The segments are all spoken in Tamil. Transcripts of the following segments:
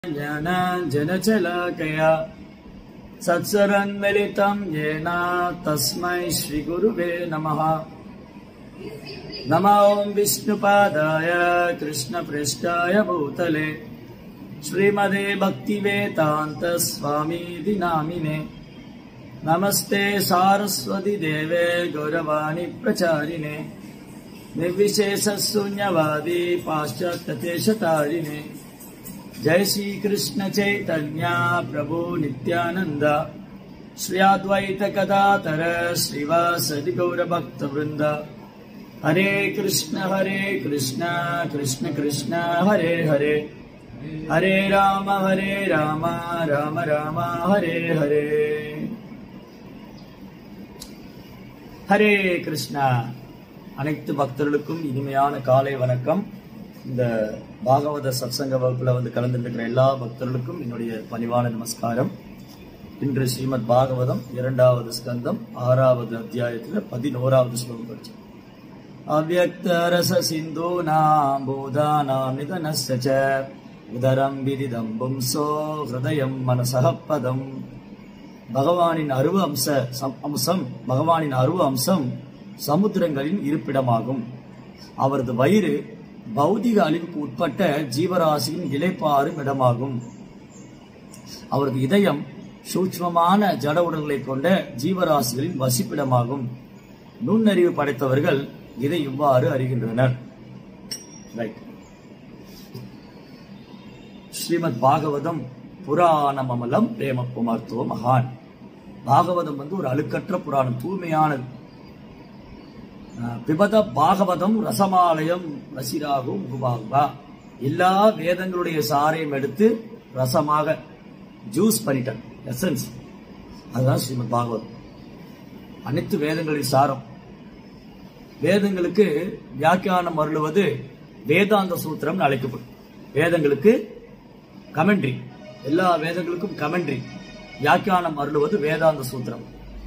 ज्ञानाञ्जनशलाकया सत्सरन्मिलितं येन तस्मै श्रीगुरुवे नमः नमो विष्णुपादाय कृष्णपृष्ठाय भूतले श्रीमदे भक्तिवेदान्तस्वामीति नामिने नमस्ते सारस्वति देवे गौरवाणि प्रचारिणे निर्विशेषशून्यवादी पाश्चात्यदेशतारिणे जय श्री कृष्ण चैतन्य प्रभु नित्यानंद श्री अद्वैत कदातर श्रीवासदि गौर भक्त वृंद हरे कृष्ण हरे कृष्ण कृष्ण कृष्ण हरे हरे हरे राम हरे राम राम राम हरे हरे ஹரே கிருஷ்ணா அனைத்து பக்தர்களுக்கும் இனிமையான காலை வணக்கம் இந்த பாகவத சத்சங்க வகுப்புல வந்து கலந்துருக்கிற எல்லா பக்தர்களுக்கும் என்னுடைய பணிவான நமஸ்காரம் இன்று ஸ்ரீமத் பாகவதம் இரண்டாவது ஸ்கந்தம் ஆறாவது அத்தியாயத்துல பதினோராவது ஸ்லோகம் படிச்சோம் அவ்வக்த ரச சிந்து நாம் பூதானாம் நிதனஸ்ய ச உதரம் விதிதம் பும்சோ ஹிருதயம் மனசக பதம் பகவானின் அருவ அம்ச சம்- அம்சம் பகவானின் அருவ அம்சம் சமுத்திரங்களின் இருப்பிடமாகும் அவரது வயிறு பௌதிக அழிவுக்கு உட்பட்ட ஜீவராசியின் இலைப்பாறும் இடமாகும் அவரது இதயம் சூட்சுமமான ஜட உடல்களை கொண்ட ஜீவராசிகளின் வசிப்பிடமாகும் நுண்ணறிவு படைத்தவர்கள் இதை இவ்வாறு அறிகின்றனர் ரைட் ஸ்ரீமத் பாகவதம் புராணம் அமலம் பிரேம குமார்த்துவ மகான் பாகவதம் வந்து ஒரு அழுக்கற்ற புராணம் தூய்மையானது அஹ், பிபத பாகவதம் ரசமாலயம் ரசிராகும் குபாகுபா எல்லா வேதங்களுடைய சாரையும் எடுத்து ரசமாக ஜூஸ் பண்ணிட்டார் எசன்ஸ் அதுதான் ஸ்ரீமத் பாகவதம் அனைத்து வேதங்களின் சாரம் வேதங்களுக்கு வியாக்கியானம் அருளுவது வேதாந்த சூத்திரம் அழைக்கப்படும் வேதங்களுக்கு கமெண்ட்ரி எல்லா வேதங்களுக்கும் கமெண்ட்ரி வியாக்கியானம் அருளுவது வேதாந்த சூத்திரம்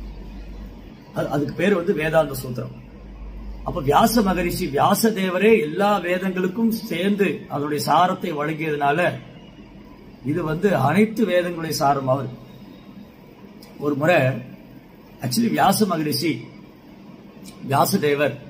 அது- அதுக்கு பேர் வந்து வேதாந்த சூத்திரம் அப்ப வியாச மகரிஷி வியாச தேவரே எல்லா வேதங்களுக்கும் சேர்ந்து அதனுடைய சாரத்தை வழங்கியதுனால இது வந்து அனைத்து வேதங்களுடைய சாரம் அவர் ஒரு முறை ஆக்சுவலி வியாச மகரிஷி வியாசதேவர்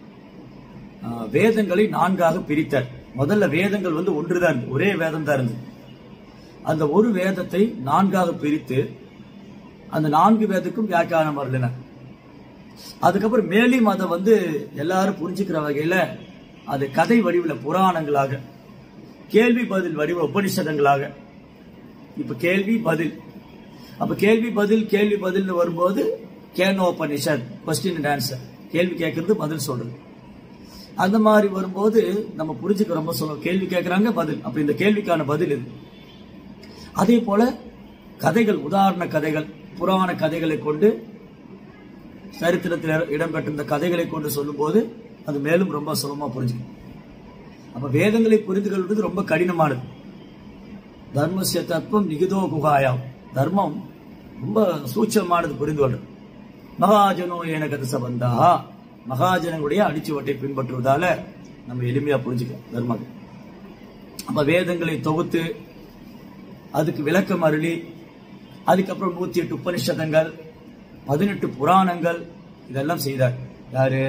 ஆஹ், வேதங்களை நான்காக பிரித்தார் முதல்ல வேதங்கள் வந்து ஒன்றுதான் இருந்தது ஒரே வேதம் தான் இருந்தது அந்த ஒரு வேதத்தை நான்காக பிரித்து அந்த நான்கு வேதத்துக்கும் வியாக்கியானம் வரலினார் அதுக்கப்புறம் மேலும் அதை வந்து எல்லாரும் புரிஞ்சுக்கிற வகையில அது கதை வடிவில் புராணங்களாக கேள்வி பதில் வடிவ உபனிஷதங்களாக இப்ப கேள்வி பதில் அப்ப கேள்வி பதில் கேள்வி பதில்னு வரும்போது கேனோபனிஷத் கொஸ்டின் அண்ட் ஆன்சர் கேள்வி கேட்கறது பதில் சொல்றது அந்த மாதிரி வரும்போது நம்ம புரிஞ்சுக்க ரொம்ப சொல்லுவோம் கேள்வி கேட்கறாங்க பதில் அப்ப இந்த கேள்விக்கான பதில் இது அதே போல கதைகள் உதாரண கதைகள் புராண கதைகளை கொண்டு சரித்திரத்தில் இடம்பெற்றிருந்த கதைகளை கொண்டு சொல்லும்போது அது மேலும் ரொம்ப சுலபமா புரிஞ்சுக்கும் அப்ப வேதங்களை புரிந்து கொள்வது ரொம்ப கடினமானது தர்மசிய தத்துவம் நிகிதோ குகாயாம் தர்மம் ரொம்ப சூட்சமானது புரிந்து கொள்றது மகாஜனோ ஏனகத சபந்தா மகாஜனங்களுடைய அடிச்சுவட்டை பின்பற்றுவதால நம்ம எளிமையா புரிஞ்சுக்கலாம் தர்மம் அப்ப வேதங்களை தொகுத்து அதுக்கு விளக்கம் அருளி அதுக்கப்புறம் நூத்தி எட்டு உபனிஷதங்கள் பதினெட்டு புராணங்கள் இதெல்லாம் செய்தார் யாரு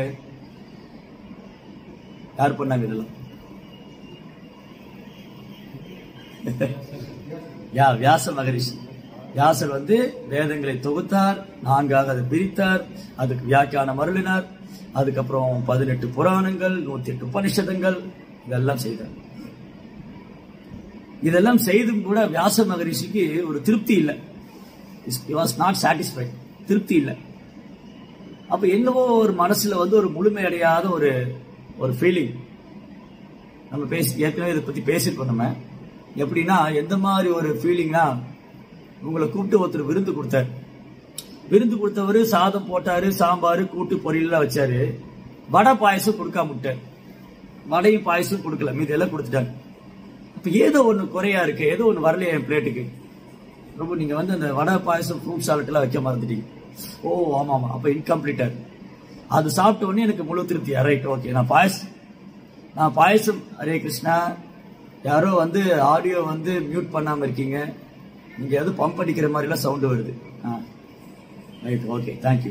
யார் பண்ணாங்க இதெல்லாம் யா வியாச மகரிஷி வியாசர் வந்து வேதங்களை தொகுத்தார் நான்காக அதை பிரித்தார் அதுக்கு வியாக்கியானம் அருளினார் அதுக்கப்புறம் பதினெட்டு புராணங்கள் நூத்தி எட்டு உபனிஷதங்கள் இதெல்லாம் செய்தார் இதெல்லாம் செய்தும் கூட வியாச மகரிஷிக்கு ஒரு திருப்தி இல்லை வாஸ் நாட் சாட்டிஸ்ஃபைட் திருப்தி இல்லை அப்ப என்னவோ ஒரு மனசுல வந்து ஒரு முழுமையடையாத ஒரு ஒரு ஃபீலிங் நம்ம பேசி ஏற்கனவே இதை பத்தி பேசிருக்கோம் நம்ம எப்படின்னா எந்த மாதிரி ஒரு ஃபீலிங்னா உங்களை கூப்பிட்டு ஒருத்தர் விருந்து கொடுத்தாரு விருந்து கொடுத்தவரு சாதம் போட்டாரு சாம்பார் கூட்டு பொரியல்லாம் வச்சாரு வடை பாயசம் கொடுக்காம விட்டார் வடையும் பாயசம் கொடுக்கல மீதி எல்லாம் கொடுத்துட்டாங்க இப்ப ஏதோ ஒண்ணு குறையா இருக்கு ஏதோ ஒண்ணு வரலையா என் பிளேட்டுக்கு ரொம்ப நீங்க வந்து அந்த வடை பாயசம் ஃப்ரூட் சாலட் எல்லாம் வைக்க மறந்துட்டீங்க ஓ ஆமா ஆமா அப்ப இன்கம்ப்ளீட்டா இருக்கு அது சாப்பிட்ட உடனே எனக்கு முழு திருப்தி ரைட் ஓகே நான் பாயசம் நான் பாயசம் ஹரே கிருஷ்ணா யாரோ வந்து ஆடியோ வந்து மியூட் பண்ணாம இருக்கீங்க நீங்க எதுவும் பம்ப் அடிக்கிற மாதிரி எல்லாம் சவுண்ட் வருது ரைட் ஓகே தேங்க்யூ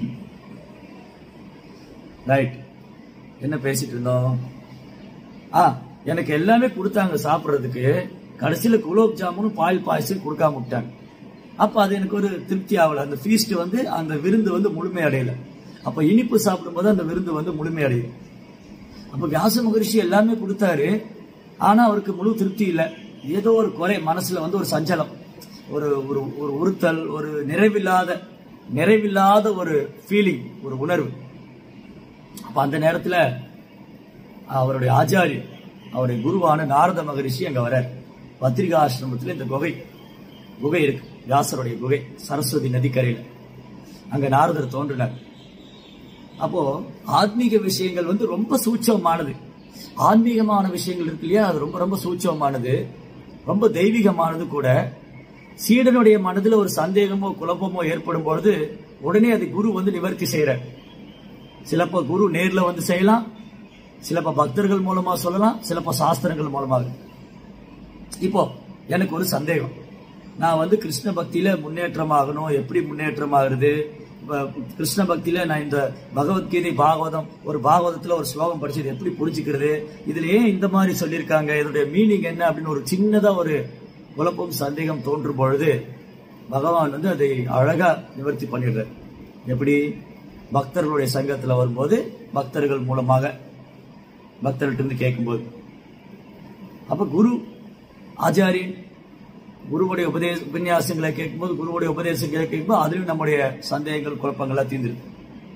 ரைட் என்ன பேசிட்டு இருந்தோம் ஆ எனக்கு எல்லாமே கொடுத்தாங்க சாப்பிடுறதுக்கு கடைசியில குலோப் ஜாமுனும் பால் பாயசம் கொடுக்காம விட்டாங்க அப்ப அது எனக்கு ஒரு திருப்தி ஆகல அந்த ஃபீஸ்ட் வந்து அந்த விருந்து வந்து முழுமை அடையல அப்ப இனிப்பு சாப்பிடும்போது அந்த விருந்து வந்து முழுமை அடையும் அப்ப வியாச மகரிஷி எல்லாமே கொடுத்தாரு ஆனா அவருக்கு முழு திருப்தி இல்லை ஏதோ ஒரு குறை மனசுல வந்து ஒரு சஞ்சலம் ஒரு ஒரு ஒரு உறுத்தல் ஒரு நிறைவில்லாத நிறைவில்லாத ஒரு ஃபீலிங் ஒரு உணர்வு அப்ப அந்த நேரத்துல அவருடைய ஆச்சாரியர் அவருடைய குருவான நாரத மகரிஷி அங்க வரார் பத்திரிகா ஆசிரமத்துல இந்த குகை குகை இருக்கு வியாசருடைய குகை சரஸ்வதி நதிக்கரையில அங்க நாரதர் தோன்றினார் அப்போ ஆத்மீக விஷயங்கள் வந்து ரொம்ப சூட்சமானது ஆன்மீகமான விஷயங்கள் இருக்கு இல்லையா அது ரொம்ப ரொம்ப சூட்சமானது ரொம்ப தெய்வீகமானது கூட சீடனுடைய மனதுல ஒரு சந்தேகமோ குழப்பமோ ஏற்படும் பொழுது உடனே அது குரு வந்து நிவர்த்தி செய்யறார் சிலப்ப குரு நேர்ல வந்து செய்யலாம் சிலப்ப பக்தர்கள் மூலமா சொல்லலாம் சிலப்ப சாஸ்திரங்கள் மூலமாக இப்போ எனக்கு ஒரு சந்தேகம் நான் வந்து கிருஷ்ண பக்தியில முன்னேற்றமாகணும் எப்படி முன்னேற்றமாகிறது இப்ப கிருஷ்ண பக்தியில நான் இந்த பகவத்கீதை பாகவதம் ஒரு பாகவதத்துல ஒரு ஸ்லோகம் படிச்சது எப்படி புரிஞ்சுக்கிறது இதுல ஏன் இந்த மாதிரி சொல்லியிருக்காங்க இதனுடைய மீனிங் என்ன அப்படின்னு ஒரு சின்னதா ஒரு குழப்பம் சந்தேகம் தோன்றும் பொழுது பகவான் வந்து அதை அழகா நிவர்த்தி பண்ணிடுறார் எப்படி பக்தர்களுடைய சங்கத்துல வரும்போது பக்தர்கள் மூலமாக பக்தர்கிட்ட இருந்து கேட்கும்போது அப்ப குரு ஆச்சாரியன் குருவுடைய உபதேச உபன்யாசங்களை கேட்கும்போது குருவுடைய உபதேசங்களை கேட்கும்போது அதுலயும் நம்முடைய சந்தேகங்கள் குழப்பங்கள்லாம் தீர்ந்துருக்கு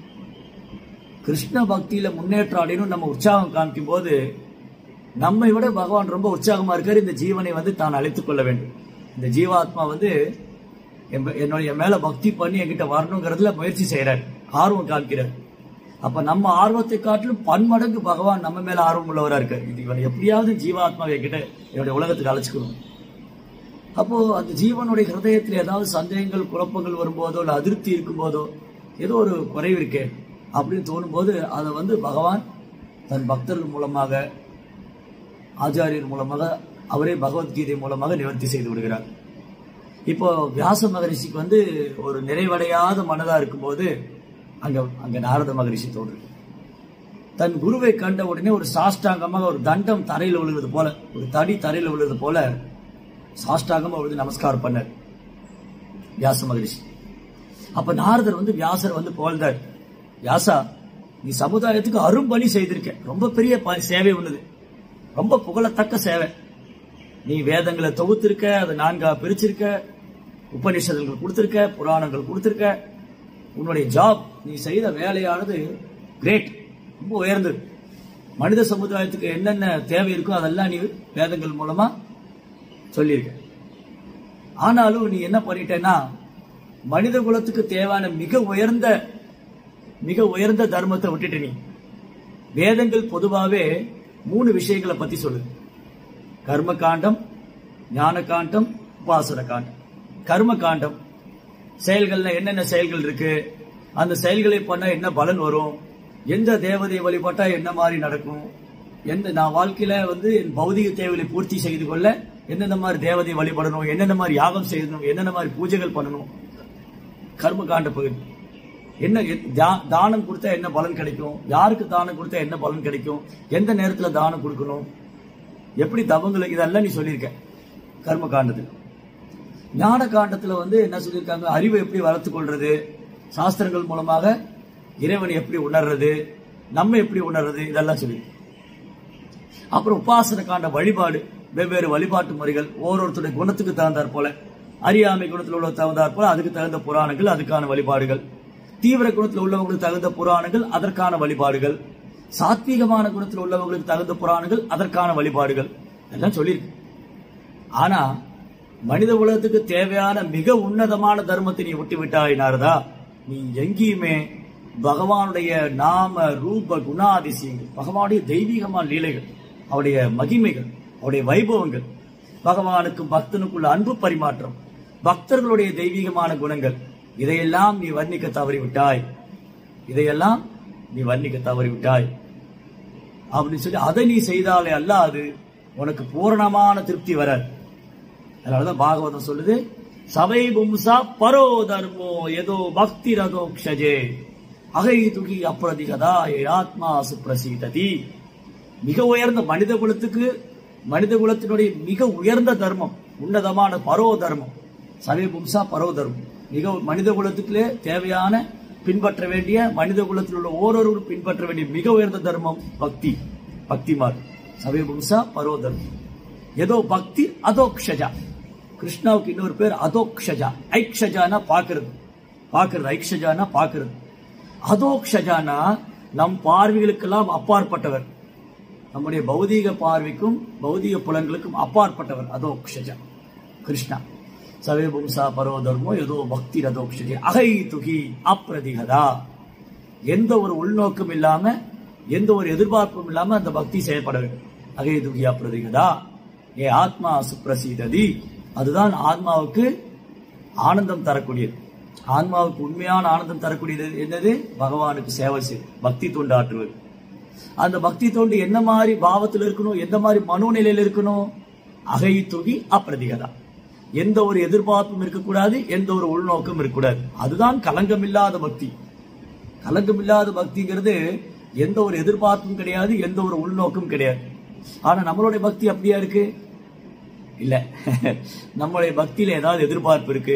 கிருஷ்ண பக்தியில முன்னேற்றம் அடையணும் நம்ம உற்சாகம் காமிக்கும் போது நம்மை விட பகவான் ரொம்ப உற்சாகமா இருக்காரு இந்த ஜீவனை வந்து தான் அழைத்துக் கொள்ள வேண்டும் இந்த ஜீவாத்மா வந்து என் என்னுடைய மேல பக்தி பண்ணி என்கிட்ட வரணுங்கிறதுல முயற்சி செய்யறாரு ஆர்வம் காமிக்கிறார் அப்ப நம்ம ஆர்வத்தை காட்டிலும் பன்மடங்கு பகவான் நம்ம மேல ஆர்வம் உள்ளவரா இருக்காரு இது இவன் எப்படியாவது ஜீவாத்மாவை கிட்ட என்னுடைய உலகத்துக்கு அழைச்சுக்கணும் அப்போ அந்த ஜீவனுடைய ஹிருதயத்தில் ஏதாவது சந்தேகங்கள் குழப்பங்கள் வரும்போதோ இல்ல அதிருப்தி இருக்கும்போதோ ஏதோ ஒரு குறைவு இருக்கே அப்படின்னு தோணும்போது அதை வந்து பகவான் தன் பக்தர்கள் மூலமாக ஆச்சாரியர் மூலமாக அவரே பகவத்கீதை மூலமாக நிவர்த்தி செய்து விடுகிறார் இப்போ வியாச மகரிஷிக்கு வந்து ஒரு நிறைவடையாத மனதா இருக்கும்போது அங்க அங்க நாரத மகரிஷி தோன்று தன் குருவை கண்ட உடனே ஒரு சாஷ்டாங்கமாக ஒரு தண்டம் தரையில் விழுகிறது போல ஒரு தடி தரையில் விழுகிறது போல சாஷ்டாங்கமா விழுந்து நமஸ்காரம் பண்ணார் வியாச மகரிஷி அப்ப நாரதர் வந்து வியாசர் வந்து புகழ்ந்தார் வியாசா நீ சமுதாயத்துக்கு அரும்பணி செய்திருக்க ரொம்ப பெரிய ப- சேவை ஒண்ணுது ரொம்ப புகழத்தக்க சேவை நீ வேதங்களை தொகுத்திருக்க அதை நான்கா பிரிச்சிருக்க உபநிஷதங்கள் கொடுத்திருக்க புராணங்கள் கொடுத்திருக்க உன்னுடைய ஜாப் நீ செய்த வேலையானது கிரேட் ரொம்ப உயர்ந்தது மனித சமுதாயத்துக்கு என்னென்ன தேவை இருக்கோ அதெல்லாம் நீ வேதங்கள் மூலமா சொல்லியிருக்க ஆனாலும் நீ என்ன பண்ணிட்டேன்னா மனித குலத்துக்கு தேவையான மிக உயர்ந்த மிக உயர்ந்த தர்மத்தை விட்டுட்டு நீ வேதங்கள் பொதுவாவே மூணு விஷயங்களை பத்தி சொல்லுது கர்ம காண்டம் ஞான காண்டம் உபாசன காண்டம் கர்ம காண்டம் செயல்கள்ல என்னென்ன செயல்கள் இருக்கு அந்த செயல்களை பண்ணா என்ன பலன் வரும் எந்த தேவதையை வழிபட்டா என்ன மாதிரி நடக்கும் எந்த நான் வாழ்க்கையில வந்து என் பௌதிக தேவைகளை பூர்த்தி செய்து கொள்ள எந்தெந்த மாதிரி தேவதை வழிபடணும் என்னென்ன மாதிரி யாகம் செய்யணும் என்னென்ன மாதிரி பூஜைகள் பண்ணணும் கர்ம காண்ட பகுதி என்ன எ- தா- தானம் கொடுத்தா என்ன பலன் கிடைக்கும் யாருக்கு தானம் கொடுத்தா என்ன பலன் கிடைக்கும் எந்த நேரத்துல தானம் கொடுக்கணும் எப்படி தவங்கள் இதெல்லாம் நீ சொல்லியிருக்க கர்ம காண்டத்தில் ஞான காண்டத்துல வந்து என்ன சொல்லியிருக்காங்க அறிவை எப்படி வளர்த்துக் கொள்றது சாஸ்திரங்கள் மூலமாக இறைவனை எப்படி உணர்றது நம்ம எப்படி உணர்றது இதெல்லாம் சொல்லி அப்புறம் உபாசன காண்ட வழிபாடு வெவ்வேறு வழிபாட்டு முறைகள் ஒவ்வொருத்தருடைய குணத்துக்கு தகுந்தாற் போல அறியாமை குணத்தில் உள்ள தகுந்தாற் போல அதுக்கு தகுந்த புராணங்கள் அதுக்கான வழிபாடுகள் தீவிர குணத்தில் உள்ளவங்களுக்கு தகுந்த புராணங்கள் அதற்கான வழிபாடுகள் சாத்வீகமான குணத்தில் உள்ளவங்களுக்கு தகுந்த புராணங்கள் அதற்கான வழிபாடுகள் எல்லாம் சொல்லியிருக்கு ஆனா மனித உலகத்துக்கு தேவையான மிக உன்னதமான தர்மத்தை நீ விட்டு விட்டாய் நாரதா நீ எங்கேயுமே பகவானுடைய நாம ரூப குணாதிசயங்கள் பகவானுடைய தெய்வீகமான லீலைகள் அவருடைய மகிமைகள் அவருடைய வைபவங்கள் பகவானுக்கும் பக்தனுக்குள்ள அன்பு பரிமாற்றம் பக்தர்களுடைய தெய்வீகமான குணங்கள் இதையெல்லாம் நீ வர்ணிக்க தவறிவிட்டாய் இதையெல்லாம் நீ வர்ணிக்க தவறிவிட்டாய் அப்படின்னு சொல்லி அதை நீ செய்தாலே அல்லாது உனக்கு பூரணமான திருப்தி வராது அதனாலதான் பாகவதம் சொல்லுது சபை பும்சா பரோ தர்மோ ஏதோ பக்தி ரதோக்ஷஜே அகை துகி அப்பிரதிகதா ஏ ஆத்மா சுப்ரசீததி மிக உயர்ந்த மனித குலத்துக்கு மனித குலத்தினுடைய மிக உயர்ந்த தர்மம் உன்னதமான பரோ தர்மம் சபை பும்சா பரோ தர்மம் மிக மனித குலத்துக்குள்ளே தேவையான பின்பற்ற வேண்டிய மனித குலத்தில் உள்ள ஓரொருவரும் பின்பற்ற வேண்டிய மிக உயர்ந்த தர்மம் பக்தி பக்தி மார்க் சபை பும்சா பரோ தர்மம் ஏதோ பக்தி அதோக்ஷஜா கிருஷ்ணாவுக்கு இன்னொரு பேர் அதோக்ஷஜா ஐக்ஷஜானா பாக்குறது பாக்குறது ஐக்ஷஜானா பாக்குறது அதோக்ஷஜானா நம் பார்வைகளுக்கெல்லாம் அப்பாற்பட்டவர் நம்முடைய பௌதீக பார்வைக்கும் பௌதீக புலன்களுக்கும் அப்பாற்பட்டவர் அதோக்ஷஜா கிருஷ்ணா சவே பும்சா பரோ தர்மோ ஏதோ பக்தி ரதோக்ஷஜே அகை துகி அப்பிரதிகதா எந்த ஒரு உள்நோக்கம் இல்லாம எந்த ஒரு எதிர்பார்ப்பும் இல்லாம அந்த பக்தி செயல்பட வேண்டும் அகை துகி அப்பிரதிகதா ஏ ஆத்மா சுப்ரசீததி அதுதான் ஆத்மாவுக்கு ஆனந்தம் தரக்கூடியது ஆன்மாவுக்கு உண்மையான ஆனந்தம் தரக்கூடியது என்னது பகவானுக்கு சேவை செய்வது பக்தி தொண்டாற்றுவது அந்த பக்தி தொண்டு என்ன மாதிரி பாவத்தில் இருக்கணும் எந்த மாதிரி மனோநிலையில் இருக்கணும் அகை துகி அப்பிரதிகதா எந்த ஒரு எதிர்பார்ப்பும் இருக்கக்கூடாது எந்த ஒரு உள்நோக்கம் இருக்கக்கூடாது அதுதான் களங்கம் இல்லாத பக்தி களங்கம் இல்லாத பக்திங்கிறது எந்த ஒரு எதிர்பார்ப்பும் கிடையாது எந்த ஒரு உள்நோக்கம் கிடையாது ஆனா நம்மளுடைய பக்தி அப்படியா இருக்கு இல்ல நம்மளுடைய பக்தியில ஏதாவது எதிர்பார்ப்பு இருக்கு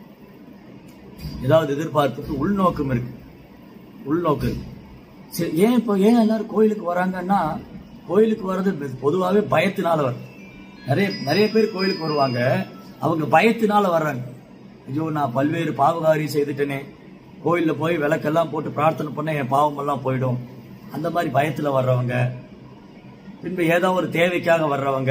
ஏதாவது எதிர்பார்ப்புக்கு உள்நோக்கம் இருக்கு உள்நோக்கம் இருக்கு சரி ஏன் இப்போ ஏன் எல்லாரும் கோயிலுக்கு வராங்கன்னா கோயிலுக்கு வர்றது பொதுவாகவே பயத்தினால வரும் நிறைய நிறைய பேர் கோயிலுக்கு வருவாங்க அவங்க பயத்தினால வர்றாங்க ஐயோ நான் பல்வேறு பாவகாரியம் செய்துட்டேனே கோயில்ல போய் விளக்கெல்லாம் போட்டு பிரார்த்தனை பண்ண என் பாவமெல்லாம் போயிடும் அந்த மாதிரி பயத்துல வர்றவங்க பின்பு ஏதோ ஒரு தேவைக்காக வர்றவங்க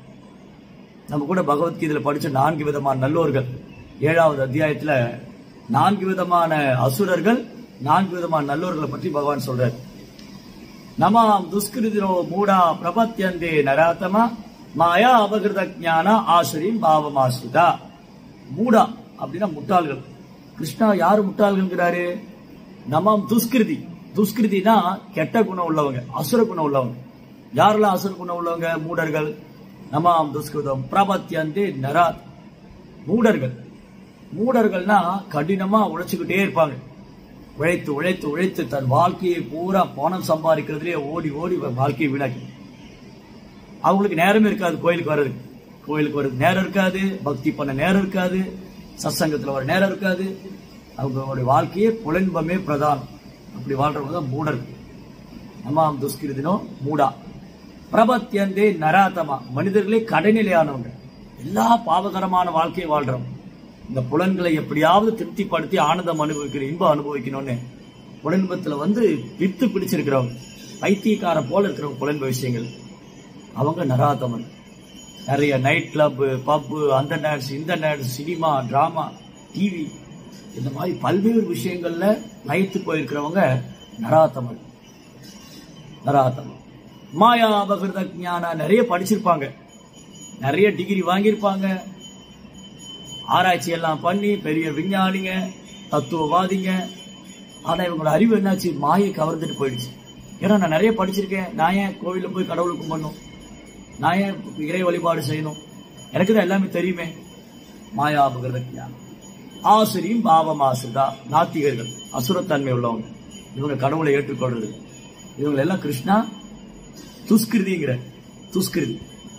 நம்ம கூட பகவத்கீதையில படிச்ச நான்கு விதமான நல்லோர்கள் ஏழாவது அத்தியாயத்துல நான்கு விதமான அசுரர்கள் நான்கு விதமான நல்லோர்களை பற்றி பகவான் சொல்றார் நமாம் துஷ்கிருதிரோ மூடா பிரபத்தியந்தே நராத்தமா மாயா அபகிருத ஞான ஆசுரின் பாவமாசுதா மூடா அப்படின்னா முட்டாள்கள் கிருஷ்ணா யாரு முட்டாள்கள்ங்கிறாரு நமாம் துஷ்கிருதி துஷ்கிருதினா கெட்ட குணம் உள்ளவங்க அசுர குணம் உள்ளவங்க யாரெல்லாம் அசுர குணம் உள்ளவங்க மூடர்கள் நமாம் துஷ்கிருதம் பிரபத்தியந்தே நராத் மூடர்கள் மூடர்கள்னா கடினமா உழைச்சுக்கிட்டே இருப்பாங்க உழைத்து உழைத்து உழைத்து தன் வாழ்க்கையை பூரா பணம் சம்பாதிக்கிறதுலயே ஓடி ஓடி வாழ்க்கையை வீணாக்கி அவங்களுக்கு நேரமே இருக்காது கோயிலுக்கு வர்றதுக்கு கோயிலுக்கு வர்றதுக்கு நேரம் இருக்காது பக்தி பண்ண நேரம் இருக்காது சத்சங்கத்துல வர நேரம் இருக்காது அவங்களுடைய வாழ்க்கையே புலன்பமே பிரதானம் அப்படி வாழ்றவங்க தான் மூடர்கள் நமாம் துஷ்கிருதினோ மூடா பிரபத்தியந்தே நராதமா மனிதர்களே கடைநிலையானவங்க எல்லா பாவகரமான வாழ்க்கையை வாழ்றவங்க இந்த புலன்களை எப்படியாவது திருப்திப்படுத்தி ஆனந்தம் அனுபவிக்கிற இன்பம் அனுபவிக்கணும்னு புலன்பத்துல வந்து வித்து பிடிச்சிருக்கிறவங்க பைத்தியக்கார போல இருக்கிறவங்க புலன்ப விஷயங்கள் அவங்க நராதமன் நிறைய நைட் கிளப் பப்பு அந்த டான்ஸ் இந்த டான்ஸ் சினிமா டிராமா டிவி இந்த மாதிரி பல்வேறு விஷயங்கள்ல லயித்து போயிருக்கிறவங்க நராத்தமன் நராத்தமன் மாயா அபகிருத ஞானா நிறைய படிச்சிருப்பாங்க நிறைய டிகிரி வாங்கியிருப்பாங்க ஆராய்ச்சி எல்லாம் பண்ணி பெரிய விஞ்ஞானிங்க தத்துவவாதிங்க ஆனா இவங்களோட அறிவு என்னாச்சு மாயை கவர்ந்துட்டு போயிடுச்சு ஏன்னா நான் நிறைய படிச்சிருக்கேன் நான் ஏன் கோவில்ல போய் கடவுளை கும்பிடணும் நான் ஏன் இறை வழிபாடு செய்யணும் எனக்கு தான் எல்லாமே தெரியுமே மாயாபகிருத ஞானம் ஆசிரியும் பாவம் ஆசுதா நாத்திகர்கள் அசுரத்தன்மை உள்ளவங்க இவங்க கடவுளை ஏற்றுக்கொள்றது இவங்க எல்லாம் கிருஷ்ணா துஷ்கிருதிங்கிற துஷ்கிருதி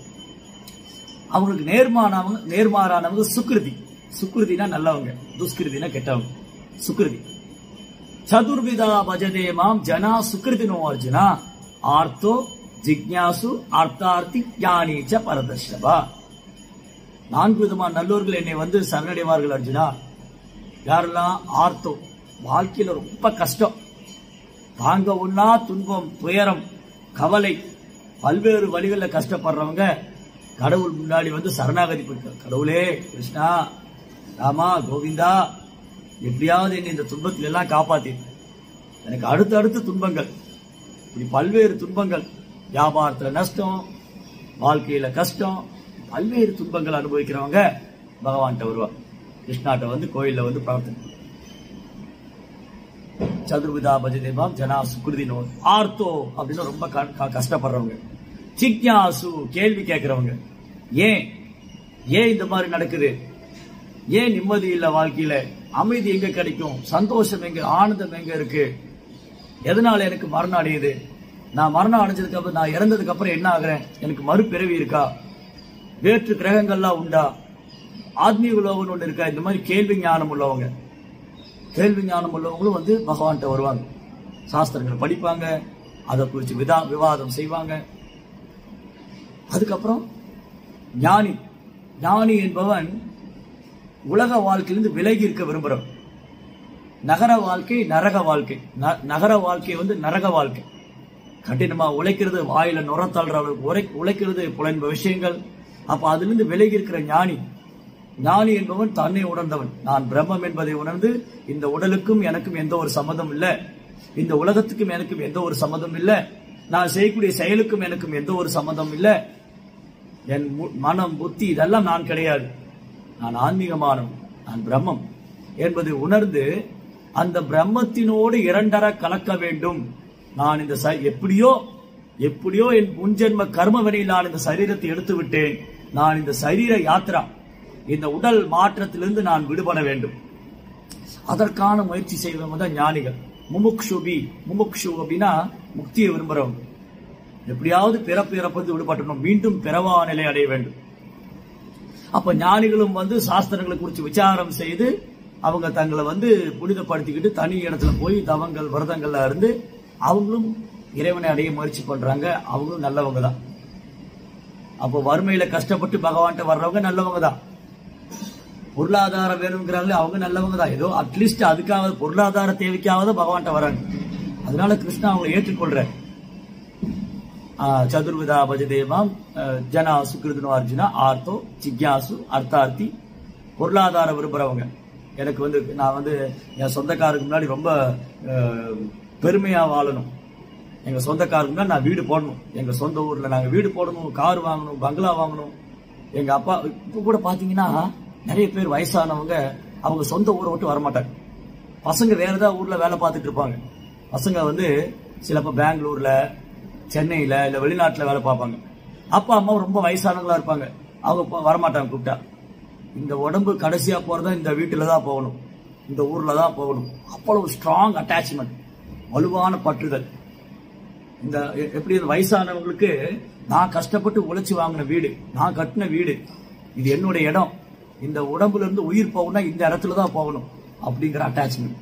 அவங்களுக்கு நேர்மானவங்க நேர்மாறானவங்க சுக்கிருதி சுக்கிருதினா நல்லவங்க துஷ்கிருதினா கெட்டவங்க சுக்கிருதி சதுர்விதா பஜதே மாம் ஜனா சுக்கிருதினோ அர்ஜுனா ஆர்த்தோ ஜிக்ஞாசு அர்த்தார்த்தி ஞானீச்ச பரதர்ஷபா நான்கு விதமான நல்லோர்கள் என்னை வந்து சரணடைவார்கள் அர்ஜுனா யாரெல்லாம் ஆர்த்தோ வாழ்க்கையில ரொம்ப கஷ்டம் தாங்க ஒன்னா துன்பம் துயரம் கவலை பல்வேறு வழிகளில் கஷ்டப்படுறவங்க கடவுள் முன்னாடி வந்து சரணாகதி போயிட்டார் கடவுளே கிருஷ்ணா ராமா கோவிந்தா எப்படியாவது என்னை இந்த துன்பத்துல எல்லாம் காப்பாத்தி எனக்கு அடுத்து அடுத்து துன்பங்கள் இப்படி பல்வேறு துன்பங்கள் வியாபாரத்துல நஷ்டம் வாழ்க்கையில கஷ்டம் பல்வேறு துன்பங்கள் அனுபவிக்கிறவங்க பகவான்கிட்ட வருவாங்க கிருஷ்ணாட்ட வந்து கோயில்ல வந்து பிரார்த்தனை பண்ணுவாங்க. சதுர்விதா பஜதேவாம் ஜனா சுக்ருதி நோ ஆர்த்தோ அப்படின்னு ரொம்ப க- க- கஷ்டப்படுறவங்க ஜிக்யாசு கேள்வி கேட்கிறவங்க ஏன் ஏன் இந்த மாதிரி நடக்குது ஏன் நிம்மதி இல்ல வாழ்க்கையில அமைதி எங்க கிடைக்கும் சந்தோஷம் எங்க ஆனந்தம் எங்க இருக்கு எதனால எனக்கு மரணம் அடையுது நான் மரணம் அடைஞ்சதுக்கு அப்புறம் நான் இறந்ததுக்கு அப்புறம் என்ன ஆகுறேன் எனக்கு மறுபிறவி இருக்கா வேற்று கிரகங்கள்லாம் உண்டா ஆத்மீக உலகம் ஒன்று இருக்கா இந்த மாதிரி கேள்வி ஞானம் உள்ளவங்க கேள்வி ஞானம் உள்ளவங்களும் வந்து பகவான்கிட்ட வருவாங்க சாஸ்திரங்களை படிப்பாங்க அதை குறித்து விதா விவாதம் செய்வாங்க அதுக்கப்புறம் ஞானி ஞானி என்பவன் உலக வாழ்க்கையிலிருந்து விலகி இருக்க விரும்புறவன் நகர வாழ்க்கை நரக வாழ்க்கை ந- நகர வாழ்க்கை வந்து நரக வாழ்க்கை கடினமா உழைக்கிறது வாயில நுரத்தள்ளுற அளவுக்கு உரை உழைக்கிறது புலன்ப விஷயங்கள் அப்ப அதிலிருந்து விலகி இருக்கிற ஞானி ஞானி என்பவன் தன்னை உணர்ந்தவன் நான் பிரம்மம் என்பதை உணர்ந்து இந்த உடலுக்கும் எனக்கும் எந்த ஒரு சம்மதம் இல்ல இந்த உலகத்துக்கும் எனக்கும் எந்த ஒரு சம்மதம் இல்ல நான் செய்யக்கூடிய செயலுக்கும் எனக்கும் எந்த ஒரு சம்மதம் இல்ல என் மு- மனம் புத்தி இதெல்லாம் நான் கிடையாது நான் ஆன்மீகமானவன் நான் பிரம்மம் என்பதை உணர்ந்து அந்த பிரம்மத்தினோடு இரண்டர கலக்க வேண்டும் நான் இந்த ச- எப்படியோ எப்படியோ என் முன்ஜென்ம கர்மவினையில் நான் இந்த சரீரத்தை எடுத்து விட்டேன் நான் இந்த சரீர யாத்ரா இந்த உடல் மாற்றத்திலிருந்து நான் விடுபட வேண்டும் அதற்கான முயற்சி செய்வவங்க தான் ஞானிகள் முமுக்ஷுபி முமுக்ஷு அப்படின்னா முக்தியை விரும்புறவங்க எப்படியாவது பிறப்பு இறப்பது விடுபட்டணும் மீண்டும் பிறவா நிலை அடைய வேண்டும் அப்ப ஞானிகளும் வந்து சாஸ்திரங்களை குறித்து விசாரம் செய்து அவங்க தங்களை வந்து புனிதப்படுத்திக்கிட்டு தனி இடத்துல போய் தவங்கள் விரதங்கள்ல இருந்து அவங்களும் இறைவனை அடைய முயற்சி பண்றாங்க அவங்களும் நல்லவங்க தான் அப்போ வறுமையில கஷ்டப்பட்டு பகவான்கிட்ட வர்றவங்க நல்லவங்க தான் பொருளாதாரம் வேணுங்கிறாங்களே அவங்க நல்லவங்க தான் ஏதோ அட்லீஸ்ட் அதுக்காக பொருளாதார தேவைக்காவது பகவான்கிட்ட வராங்க அதனால கிருஷ்ணா அவங்களை ஏற்றுக்கொள்ற சதுர்விதா பஜதேவாம் அஹ், ஜனா சுக்கிருதனோ அர்ஜுனா ஆர்த்தோ ஜிக்யாசு அர்த்தார்த்தி பொருளாதார விரும்புறவங்க எனக்கு வந்து நான் வந்து என் சொந்தக்காருக்கு முன்னாடி ரொம்ப அஹ், பெருமையா வாழணும் எங்க சொந்தக்காருக்கு முன்னாடி நான் வீடு போடணும் எங்க சொந்த ஊர்ல நாங்க வீடு போடணும் கார் வாங்கணும் பங்களா வாங்கணும் எங்க அப்பா இப்ப கூட பாத்தீங்கன்னா நிறைய பேர் வயசானவங்க அவங்க சொந்த ஊரை விட்டு வரமாட்டாங்க பசங்க வேற ஏதாவது ஊர்ல வேலை பார்த்துட்டு இருப்பாங்க பசங்க வந்து சிலப்ப பெங்களூர்ல சென்னையில இல்ல வெளிநாட்டுல வேலை பார்ப்பாங்க அப்பா அம்மா ரொம்ப வயசானவங்களா இருப்பாங்க அவங்க போ- வரமாட்டாங்க கூப்பிட்டா இந்த உடம்பு கடைசியா போறதா இந்த வீட்டுல தான் போகணும் இந்த ஊர்ல தான் போகணும் அவ்வளவு ஸ்ட்ராங் அட்டாச்மெண்ட் வலுவான பற்றுதல் இந்த எ- எப்படி இந்த வயசானவங்களுக்கு நான் கஷ்டப்பட்டு உழைச்சு வாங்கின வீடு நான் கட்டின வீடு இது என்னுடைய இடம் இந்த உடம்புல இருந்து உயிர் போகணும்னா இந்த இடத்துல தான் போகணும் அப்படிங்கிற அட்டாச்மெண்ட்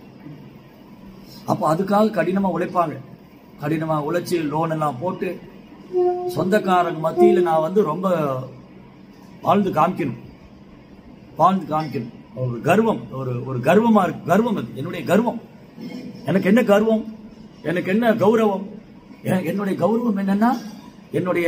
அப்போ அதுக்காக கடினமா உழைப்பாங்க கடினமா உழைச்சு லோன் எல்லாம் போட்டு சொந்தக்காரங்க மத்தியில நான் வந்து ரொம்ப வாழ்ந்து காமிக்கணும் வாழ்ந்து காமிக்கணும் ஒரு கர்வம் ஒரு ஒரு கர்வமா இருக்கு கர்வம் அது என்னுடைய கர்வம் எனக்கு என்ன கர்வம் எனக்கு என்ன கௌரவம் எ- என்னுடைய கௌரவம் என்னன்னா என்னுடைய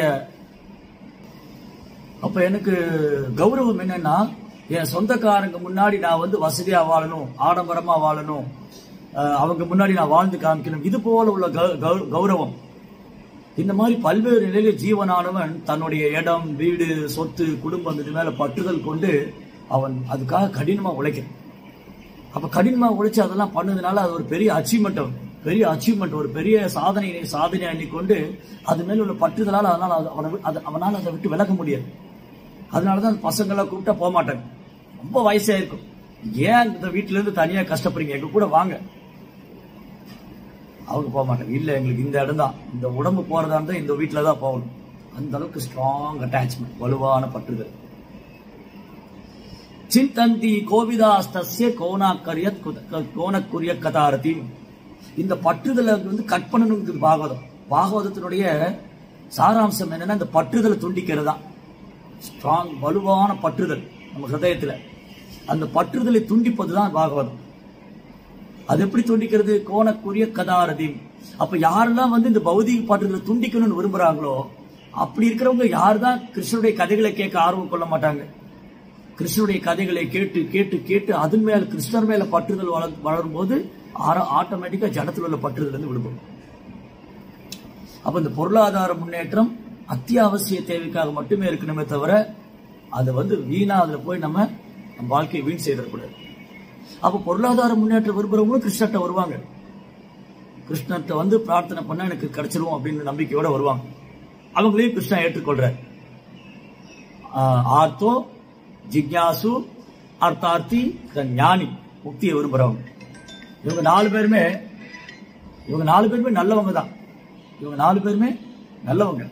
அப்ப எனக்கு கௌரவம் என்னன்னா என் சொந்தக்காரங்க முன்னாடி நான் வந்து வசதியா வாழணும் ஆடம்பரமா வாழணும் அஹ் அவங்க முன்னாடி நான் வாழ்ந்து காமிக்கணும் இது போல உள்ள கௌ- கௌ- கௌரவம் இந்த மாதிரி பல்வேறு நிலையில ஜீவனானவன் தன்னுடைய இடம் வீடு சொத்து குடும்பம் இது மேல பற்றுதல் கொண்டு அவன் அதுக்காக கடினமா உழைக்கிறான் அப்ப கடினமா உழைச்சு அதெல்லாம் பண்ணதுனால அது ஒரு பெரிய அச்சீவ்மெண்ட் பெரிய அச்சீவ்மெண்ட் ஒரு பெரிய சாதனையை சாதனை எண்ணிக்கொண்டு அது மேல உள்ள பற்றுதலால் அதனால அது- அவனை வி- அது- அவனால அதை விட்டு விலக முடியாது அதனாலதான் பசங்களை கூப்பிட்டா போக மாட்டாங்க ரொம்ப வயசா இருக்கும் ஏன் இந்த வீட்டுல இருந்து தனியா கஷ்டப்படுறீங்க எங்க கூட வாங்க அவங்க போக மாட்டாங்க இல்ல எங்களுக்கு இந்த இடம் தான் இந்த உடம்பு போறதா இருந்தா இந்த வீட்டுல தான் போகணும் அந்த அளவுக்கு ஸ்ட்ராங் அட்டாச்மெண்ட் வலுவான பற்றுதல் சிந்தந்தி கோவிதாஸ்தஸ்ய கோணாக்கரியத் குத- கோணக்குரிய கதாரதி இந்த பற்றுதலை வந்து கட் பண்ணணுங்கிறது பாகவதம் பாகவதத்தினுடைய சாராம்சம் என்னன்னா இந்த பற்றுதலை துண்டிக்கிறது தான் ஸ்ட்ராங் வலுவான பற்றுதல் நம்ம ஹிருதயத்துல அந்த பற்றுதலை துண்டிப்பது தான் பாகவதம் அது எப்படி துண்டிக்கிறது கோணக்குரிய கதாரதி அப்ப யாரெல்லாம் வந்து இந்த பௌதிக பற்றுதலை துண்டிக்கணும்னு விரும்புறாங்களோ அப்படி இருக்கிறவங்க யார் தான் கிருஷ்ணனுடைய கதைகளை கேட்க ஆர்வம் கொள்ள மாட்டாங்க கிருஷ்ணனுடைய கதைகளை கேட்டு கேட்டு கேட்டு அதன் மேல கிருஷ்ணர் மேல பற்றுதல் வளர் வளரும் போது ஆட்டோமேட்டிக்கா ஜடத்தில் உள்ள பற்றுதல் இருந்து விடுபடும் அப்ப இந்த பொருளாதார முன்னேற்றம் அத்தியாவசிய தேவைக்காக மட்டுமே இருக்கணுமே தவிர அது வந்து வீணா அதுல போய் நம்ம நம்ம வாழ்க்கையை வீண் செய்திடக்கூடாது அப்ப பொருளாதார முன்னேற்றம் விரும்புறவங்களும் கிருஷ்ணர்கிட்ட வருவாங்க கிருஷ்ணர்கிட்ட வந்து பிரார்த்தனை பண்ணா எனக்கு கிடைச்சிரும் அப்படின்னு நம்பிக்கையோட வருவாங்க அவங்களையும் கிருஷ்ணா ஏற்றுக்கொள்றார் ஆஹ் ஆர்த்தோ ஜிக்யாசு அர்த்தார்த்தி then ஞானி முக்தியை விரும்புறவங்க இவங்க நாலு பேருமே இவங்க நாலு பேருமே நல்லவங்க தான் இவங்க நாலு பேருமே நல்லவங்க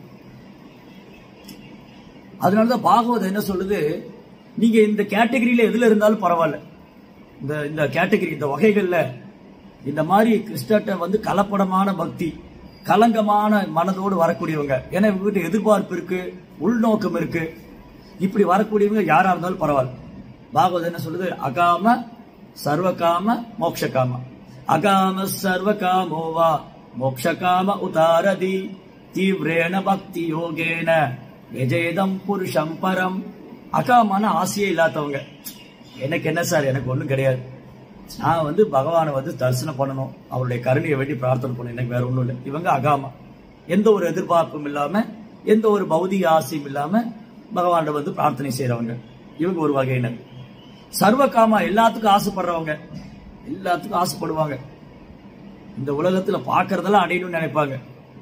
அதனாலதான் பாகவதம் என்ன சொல்லுது நீங்க இந்த கேட்டகரியில எதுல இருந்தாலும் பரவாயில்ல இந்த இந்த கேட்டகரி இந்த வகைகள்ல இந்த மாதிரி கிருஷ்ணட்ட வந்து கலப்படமான பக்தி கலங்கமான மனதோடு வரக்கூடியவங்க ஏன்னா இவங்ககிட்ட எதிர்பார்ப்பு இருக்கு உள்நோக்கம் இருக்கு இப்படி வரக்கூடியவங்க யாரா இருந்தாலும் பரவாயில்ல பாகவதம் என்ன சொல்லுது அகாம சர்வகாம மோக்ஷகாம அகாம சர்வகாமோவா மோக்ஷகாம உதாரதி தீவிரேண பக்தி யோகேன எஜேதம் புருஷம் பரம் அகாமான ஆசையே இல்லாதவங்க எனக்கு என்ன சார் எனக்கு ஒண்ணும் கிடையாது நான் வந்து பகவானை வந்து தரிசனம் பண்ணணும் அவருடைய கருணையை வேண்டி பிரார்த்தனை பண்ணணும் எனக்கு வேற ஒண்ணும் இல்லை இவங்க அகாமா எந்த ஒரு எதிர்பார்ப்பும் இல்லாம எந்த ஒரு பௌதிக ஆசையும் இல்லாம பகவான்கிட்ட வந்து பிரார்த்தனை செய்றவங்க இவங்க ஒரு வகையினர் சர்வகாமா எல்லாத்துக்கும் ஆசைப்படுறவங்க எல்லாத்துக்கும் ஆசைப்படுவாங்க இந்த உலகத்துல பார்க்கறதெல்லாம் அடையணும்னு நினைப்பாங்க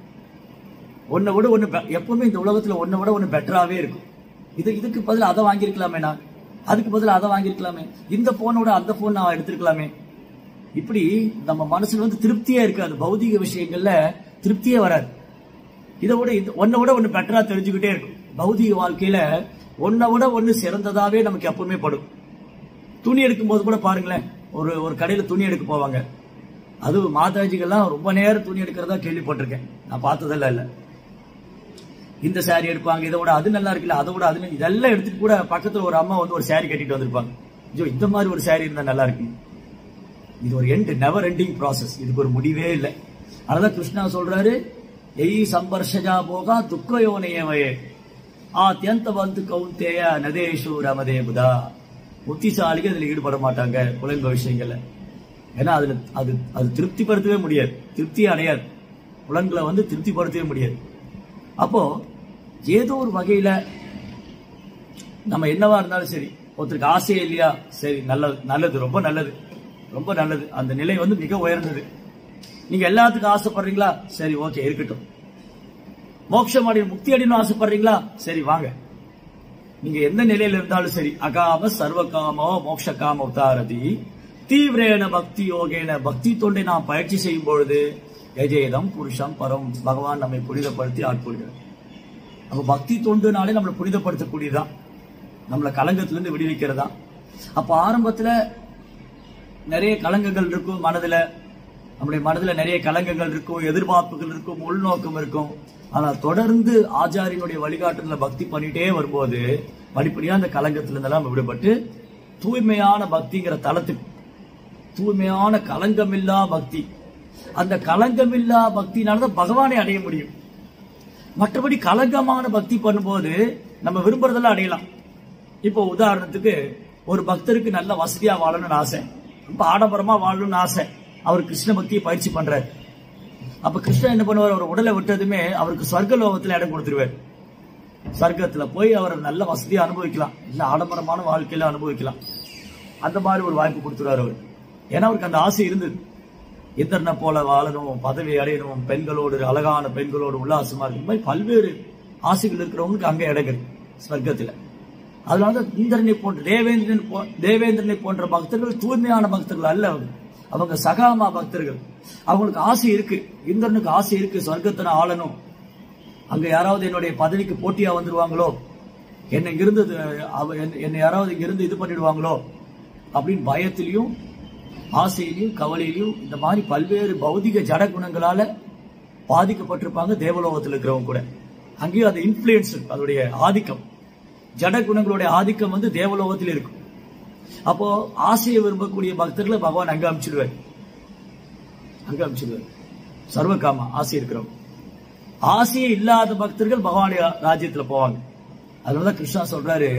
ஒன்னை விட ஒண்ணு பெ- எப்பவுமே இந்த உலகத்துல ஒன்னை விட ஒண்ணு பெட்டராவே இருக்கும் இது இதுக்கு பதிலா அதை வாங்கியிருக்கலாமே நான் அதுக்கு பதிலா அதை வாங்கியிருக்கலாமே இந்த போனோட அந்த போன் நான் எடுத்திருக்கலாமே இப்படி நம்ம மனசுல வந்து திருப்தியே இருக்காது பௌதிக விஷயங்கள்ல திருப்தியே வராது இதை விட இது ஒன்னை விட ஒண்ணு பெட்டரா தெரிஞ்சுக்கிட்டே இருக்கும் பௌதிக வாழ்க்கையில ஒன்னை விட ஒண்ணு சிறந்ததாவே நமக்கு எப்பவுமே படும் துணி எடுக்கும் போது கூட பாருங்களேன் ஒரு ஒரு கடையில துணி எடுக்க போவாங்க அது மாதாஜிகள்லாம் ரொம்ப நேரம் துணி எடுக்கிறதா கேள்விப்பட்டிருக்கேன் நான் பார்த்ததெல்லாம் இல்ல இந்த saree எடுப்பாங்க இதை விட அது நல்லா இருக்குல்ல அதை விட அது நல்லா- இதெல்லாம் எடுத்துட்டு கூட பக்கத்துல ஒரு அம்மா வந்து ஒரு saree கட்டிட்டு வந்திருப்பாங்க ஐயோ இந்த மாதிரி ஒரு saree இருந்தா நல்லா இருக்கு இது ஒரு எண்ட் நெவர் எண்டிங் ப்ராசஸ் இதுக்கு ஒரு முடிவே இல்லை அதனால கிருஷ்ணா சொல்றாரு எய் சம்பர்ஷஜா போகா துக்க யோனையவையே ஆத்தியந்த வந்து கவுந்தேய நதேஷு ரமதே புதா புத்திசாலிக்கு அதுல ஈடுபட மாட்டாங்க புலன்ப விஷயங்கள்ல ஏன்னா அதுல அது அது திருப்திப்படுத்தவே முடியாது திருப்தி அடையாது புலன்களை வந்து திருப்திப்படுத்தவே முடியாது அப்போ ஏதோ ஒரு வகையில நம்ம என்னவா இருந்தாலும் சரி ஒருத்தருக்கு ஆசையே இல்லையா சரி நல்லது நல்லது ரொம்ப நல்லது ரொம்ப நல்லது அந்த நிலை வந்து மிக உயர்ந்தது நீங்க எல்லாத்துக்கும் ஆசைப்படுறீங்களா சரி ஓகே இருக்கட்டும் மோட்சம் அடைய முக்தி அடையணும் ஆசைப்படுறீங்களா சரி வாங்க நீங்க எந்த நிலையில இருந்தாலும் சரி அகாம சர்வகாமோ மோட்சகாம உத்தாரதி தீவிரேன பக்தி யோகேன பக்தி தொண்டை நாம் பயிற்சி செய்யும் பொழுது எஜேதம் புருஷம் பரம் பகவான் நம்மை புனிதப்படுத்தி ஆட்கொள்கிறார் அப்ப பக்தி தொண்டுனாலே நம்மளை புனிதப்படுத்தக்கூடியதுதான் நம்மளை கலங்கத்திலிருந்து விடுவிக்கிறதா அப்ப ஆரம்பத்துல நிறைய கலங்கங்கள் இருக்கும் மனதுல நம்முடைய மனதுல நிறைய கலங்கங்கள் இருக்கும் எதிர்பார்ப்புகள் இருக்கும் உள்நோக்கம் இருக்கும் ஆனா தொடர்ந்து ஆச்சாரியனுடைய வழிகாட்டுதல பக்தி பண்ணிட்டே வரும்போது படிப்படியா அந்த கலங்கத்துல இருந்தெல்லாம் விடுபட்டு தூய்மையான பக்திங்கிற தளத்துக்கு தூய்மையான கலங்கமில்லா பக்தி அந்த கலங்கமில்லா பக்தினாலதான் பகவானை அடைய முடியும் மற்றபடி கலங்கமான பக்தி பண்ணும்போது நம்ம விரும்புறதெல்லாம் அடையலாம் இப்போ உதாரணத்துக்கு ஒரு பக்தருக்கு நல்ல வசதியா வாழணும்னு ஆசை ரொம்ப ஆடம்பரமா வாழணும்னு ஆசை அவர் கிருஷ்ண பக்தியை பயிற்சி பண்றாரு அப்ப கிருஷ்ணன் என்ன பண்ணுவார் அவர் உடலை விட்டதுமே அவருக்கு சொர்க்க லோகத்துல இடம் கொடுத்துருவார் சொர்க்கத்துல போய் அவர் நல்ல வசதியா அனுபவிக்கலாம் இல்ல ஆடம்பரமான வாழ்க்கையில அனுபவிக்கலாம் அந்த மாதிரி ஒரு வாய்ப்பு கொடுத்துருவார் அவர் ஏன்னா அவருக்கு அந்த ஆசை இருந்தது இந்திரனை போல வாழணும் பதவி அடையணும் பெண்களோடு அழகான பெண்களோடு உல்லாசமா இருக்கு இந்த மாதிரி பல்வேறு ஆசைகள் இருக்கிறவங்களுக்கு அங்க இடம் இருக்கு ஸ்வர்க்கத்துல அதனாலதான் இந்திரனை போன்ற தேவேந்திரன் போ- தேவேந்திரனை போன்ற பக்தர்கள் தூய்மையான பக்தர்கள் அல்ல அவங்க அவங்க சகாமா பக்தர்கள் அவங்களுக்கு ஆசை இருக்கு இந்திரனுக்கு ஆசை இருக்கு சொர்க்கத்தை நான் ஆளணும் அங்க யாராவது என்னுடைய பதவிக்கு போட்டியா வந்துருவாங்களோ என்னை இங்கிருந்து அவ என்னை- என்னை யாராவது இங்கிருந்து இது பண்ணிடுவாங்களோ அப்படின்னு பயத்திலையும் ஆசையிலையும் கவலையிலையும் இந்த மாதிரி பல்வேறு பௌதிக ஜட குணங்களால பாதிக்கப்பட்டிருப்பாங்க தேவலோகத்தில் இருக்கிறவங்க கூட அங்கேயும் அது இன்ஃபுளுயன்ஸ் அதோடைய ஆதிக்கம் ஜட குணங்களுடைய ஆதிக்கம் வந்து தேவலோகத்தில் இருக்கும் அப்போ ஆசையை விரும்பக்கூடிய பக்தர்களை பகவான் அங்க அனுப்பிச்சிடுவார் அங்க அனுப்பிச்சிடுவார் சர்வகாமா ஆசை இருக்கிறவங்க ஆசையே இல்லாத பக்தர்கள் பகவானுடைய ராஜ்யத்துல போவாங்க அதனாலதான் கிருஷ்ணா சொல்றாரு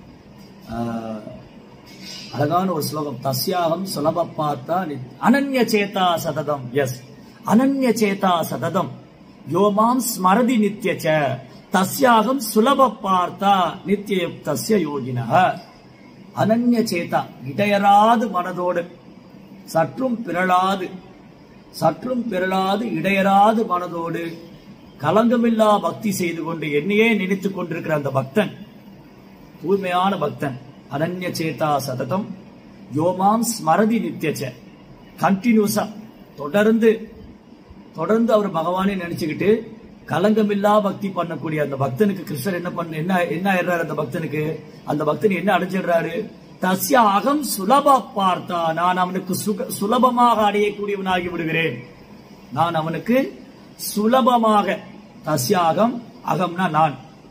ஆஹ், அழகான ஒரு ஸ்லோகம் தஸ்யாகம் சுலப பார்த்தா அனன்ய சேதா சததம் எஸ் அனன்ய சேதா சததம் யோமாம் ஸ்மரதி நித்யச்ச தஸ்யாகம் சுலப பார்த்தா நித்திய தஸ்ய யோகினः அனன்ய சேதா இடையராது மனதோடு சற்றும் பிறழாது சற்றும் பிறழாது இடையராது மனதோடு கலங்கமில்லா பக்தி செய்து கொண்டு என்னையே நினைத்துக் கொண்டிருக்கிற அந்த பக்தன் தூய்மையான பக்தன் அனன்ய சேதா சததம் யோமாம் ஸ்மரதி நித்தியச்ச கண்டினியூஸா தொடர்ந்து தொடர்ந்து அவர் பகவானே நினைச்சுக்கிட்டு கலங்கமில்லா பக்தி பண்ணக்கூடிய அந்த பக்தனுக்கு கிருஷ்ணர் என்ன பண்ண என்ன என்ன ஆயிடுறாரு அந்த பக்தனுக்கு அந்த பக்தன் என்ன அடைஞ்சிடுறாரு தஸ்ய அகம் சுலப பார்த்தா நான் அவனுக்கு சுக சுலபமாக அடையக்கூடியவனாகி விடுகிறேன் நான் அவனுக்கு சுலபமாக தஸ்யாகம் அகம்னா நான்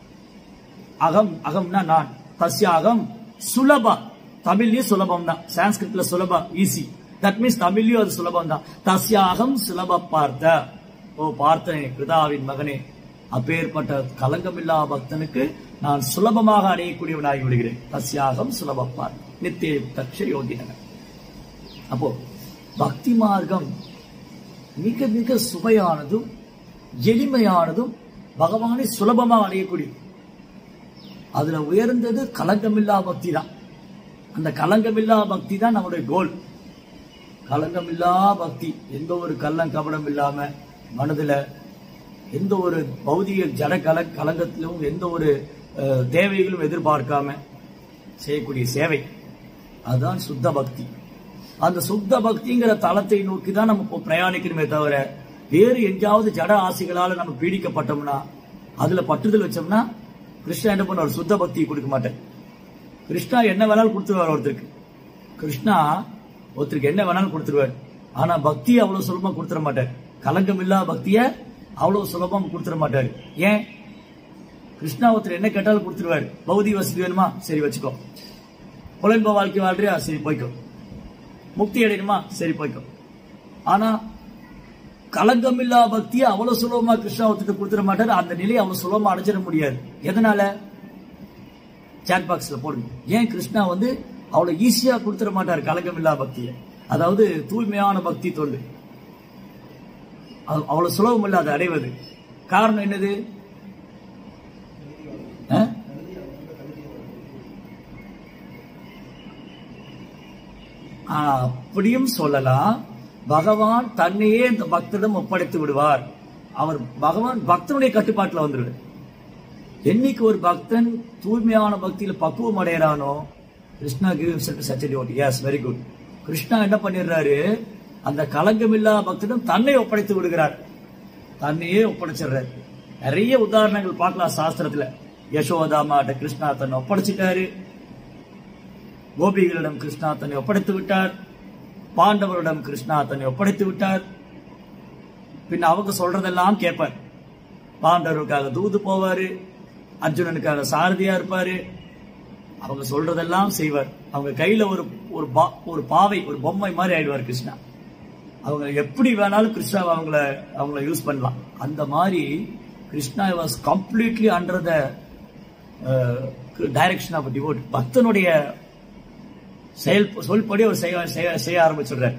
அகம் அகம்னா நான் தஸ்யாகம் சுலப தமிழ்லயும் சுலபம் தான் சான்ஸ்கிரிட்ல சுலபம் ஈஸி தட் மீன்ஸ் தமிழ்லயும் அது சுலபம் தான் தஸ்யாகம் சுலப பார்த்த ஓ பார்த்தனே பிதாவின் மகனே அப்பேற்பட்ட கலங்கமில்லா பக்தனுக்கு நான் சுலபமாக அடையக்கூடியவனாகி விடுகிறேன் தஸ்யாகம் சுலப பார்த்த நித்திய தக்ஷ யோகினகன் அப்போ பக்தி மார்க்கம் மிக மிக சுவையானதும் எளிமையானதும் பகவானை சுலபமாக அடையக்கூடியது அதுல உயர்ந்தது கலங்கமில்லா பக்தி தான் அந்த கலங்கமில்லா பக்தி தான் நம்முடைய கோல் கலங்கமில்லா பக்தி எந்த ஒரு கள்ளம் கபடம் இல்லாம மனதுல எந்த ஒரு பௌதிக ஜட கல கலங்கத்திலும் எந்த ஒரு அஹ், தேவைகளும் எதிர்பார்க்காம செய்யக்கூடிய சேவை அதுதான் சுத்த பக்தி அந்த சுத்த பக்திங்கிற தளத்தை நோக்கி தான் நம்ம இப்போ பிரயாணிக்கணுமே தவிர வேறு எங்கேயாவது ஜட ஆசைகளால நம்ம பீடிக்கப்பட்டோம்னா அதுல பற்றுதல் வச்சோம்னா கிருஷ்ணா என்ன பண்ணுவார் சுத்த பக்தியை கொடுக்க மாட்டேன் கிருஷ்ணா என்ன வேணாலும் கொடுத்துருவார் ஒருத்தருக்கு கிருஷ்ணா ஒருத்தருக்கு என்ன வேணாலும் கொடுத்துருவார் ஆனா பக்தியை அவ்வளவு சுலபமா கொடுத்துட மாட்டார் கலங்கம் இல்லா பக்திய அவ்வளவு சுலபமா கொடுத்துட மாட்டார் ஏன் கிருஷ்ணா ஒருத்தர் என்ன கேட்டாலும் கொடுத்துருவாரு பௌதிக வசதி வேணுமா சரி வச்சுக்கோ புலன்ப வாழ்க்கை வாழ்றியா சரி போய்க்கோ முக்தி அடையணுமா சரி போய்க்கோ ஆனா கலங்கமில்லா பக்தியை அவ்வளவு சுலபமா கிருஷ்ணா ஒருத்தர் கொடுத்துட மாட்டாரு அந்த நிலையை அவ்வளவு சுலபமா அடைஞ்சிட முடியாது எதனால சாட் பாக்ஸ்ல போடுங்க ஏன் கிருஷ்ணா வந்து அவ்வளவு ஈஸியா கொடுத்துட மாட்டார் கலங்கமில்லா பக்தியை அதாவது தூய்மையான பக்தி தொண்டு அது அவ்வளவு சுலபம் இல்ல அதை அடைவது காரணம் என்னது ஆ? ஆ, அப்படியும் சொல்லலாம் பகவான் தன்னையே இந்த பக்தரிடம் ஒப்படைத்து விடுவார் அவர் பகவான் பக்தனுடைய கட்டுப்பாட்டுல வந்துருவார் என்னைக்கு ஒரு பக்தன் தூய்மையான பக்தியில பக்குவம் அடையறானோ Krishna give such devotee yes very good Krishna என்ன பண்ணிடுறாரு அந்த கலங்கமில்லா பக்தனும் தன்னை ஒப்படைத்து விடுகிறார் தன்னையே ஒப்படைச்சிடுறாரு நிறைய உதாரணங்கள் பார்க்கலாம் சாஸ்திரத்துல யசோதாமாட்ட கிருஷ்ணா தன்னை ஒப்படைச்சிட்டாரு கோபிகளிடம் கிருஷ்ணா தன்னை ஒப்படைத்து விட்டார் பாண்டவரிடம் கிருஷ்ணா தன்னை ஒப்படைத்து விட்டார் பின்ன அவங்க சொல்றதெல்லாம் கேட்பார் பாண்டவருக்காக தூது போவாரு அர்ஜுனனுக்காக சாரதியா இருப்பாரு அவங்க சொல்றதெல்லாம் செய்வார் அவங்க கையில ஒரு ஒரு பா- ஒரு பாவை ஒரு பொம்மை மாதிரி ஆயிடுவார் கிருஷ்ணா அவங்க எப்படி வேணாலும் கிருஷ்ணா அவங்கள அவங்கள யூஸ் பண்ணலாம் அந்த மாதிரி Krishna was completely under the direction of devotee பக்தனுடைய செயல் சொல்படி அவர் செய்ய செய்ய- செய்ய ஆரம்பிச்சிடுறாரு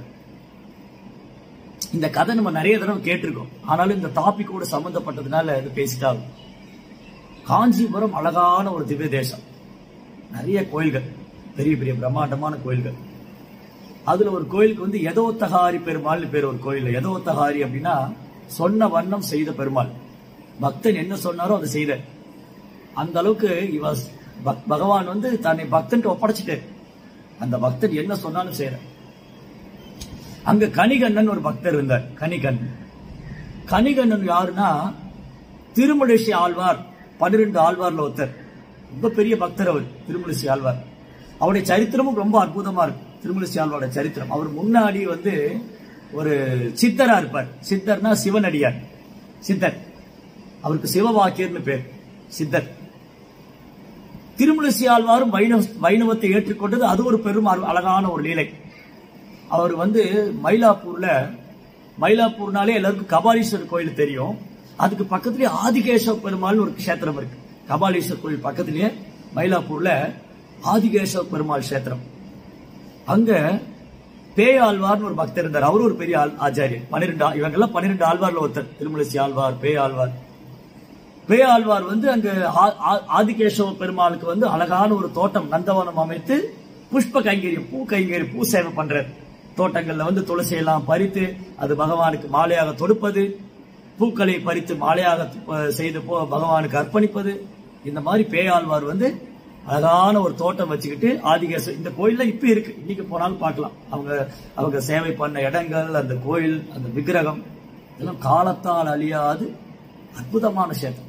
இந்த கதை நம்ம நிறைய தடவை கேட்டிருக்கோம் ஆனாலும் இந்த டாபிக்கோட சம்பந்தப்பட்டதுனால இது பேசிட்டாகும் காஞ்சிபுரம் அழகான ஒரு திவ்ய தேசம் நிறைய கோயில்கள் பெரிய பெரிய பிரம்மாண்டமான கோயில்கள் அதுல ஒரு கோயிலுக்கு வந்து எதோத்தகாரி பெருமாள்னு பேர் ஒரு கோயில் எதோத்தகாரி அப்படின்னா சொன்ன வண்ணம் செய்த பெருமாள் பக்தன் என்ன சொன்னாரோ அதை செய்த அந்த அளவுக்கு இவ பகவான் வந்து தன்னை பக்தன்ட்டு ஒப்படைச்சிட்டாரு அந்த பக்தன் என்ன சொன்னாலும் செய்யற அங்க கணிகண்ணன் ஒரு பக்தர் இருந்தார் கணிகண்ணன் கணிகண்ணன் யாருன்னா திருமலிசை ஆழ்வார் பன்னிரெண்டு ஆழ்வார்ல ஒருத்தர் ரொம்ப பெரிய பக்தர் அவர் திருமலிசை ஆழ்வார் அவருடைய சரித்திரமும் ரொம்ப அற்புதமா இருக்கு திருமலிசை ஆழ்வாரோட சரித்திரம் அவர் முன்னாடி வந்து ஒரு சித்தரா இருப்பார் சித்தர்னா சிவனடியார் சித்தர் அவருக்கு சிவவாக்கியர்னு பேர் சித்தர் திருமலிசை ஆழ்வாரும் வைணவ வைணவத்தை ஏற்றுக்கொண்டது அது ஒரு பெரும் அரு- அழகான ஒரு லீலை அவர் வந்து மயிலாப்பூர்ல மயிலாப்பூர்னாலே எல்லாருக்கும் கபாலீஸ்வரர் கோயில் தெரியும் அதுக்கு பக்கத்துலயே ஆதிகேசவ பெருமாள்னு ஒரு கஷேத்திரம் இருக்கு கபாலீஸ்வரர் கோயில் பக்கத்துலயே மயிலாப்பூர்ல ஆதிகேசவ பெருமாள் கஷேத்திரம் அங்க பேயாழ்வார்னு ஒரு பக்தர் இருந்தார் அவரும் ஒரு பெரிய ஆள்- ஆச்சாரியர் பன்னிரெண்டு இவங்கெல்லாம் பன்னிரெண்டு ஆழ்வார்ல ஒருத்தர் திருமலசி ஆழ்வார் பேயாழ்வார் பேயாழ்வார் வந்து அங்க ஆ- ஆ- ஆதிகேசவ பெருமாளுக்கு வந்து அழகான ஒரு தோட்டம் நந்தவனம் அமைத்து புஷ்ப கைங்கரியம் பூ கைங்கரியம் பூ சேவை பண்றார் தோட்டங்கள்ல வந்து துளசி எல்லாம் பறித்து அது பகவானுக்கு மாலையாக தொடுப்பது பூக்களை பறித்து மாலையாக அஹ், செய்து போ பகவானுக்கு அர்ப்பணிப்பது இந்த மாதிரி பேயாழ்வார் வந்து அழகான ஒரு தோட்டம் வச்சுக்கிட்டு ஆதிகேச இந்த கோயில்ல இப்ப இருக்கு இன்னைக்கு போனாலும் பார்க்கலாம் அவங்க அவங்க சேவை பண்ண இடங்கள் அந்த கோயில் அந்த விக்கிரகம் இதெல்லாம் காலத்தால் அழியாது அற்புதமான சேத்தம்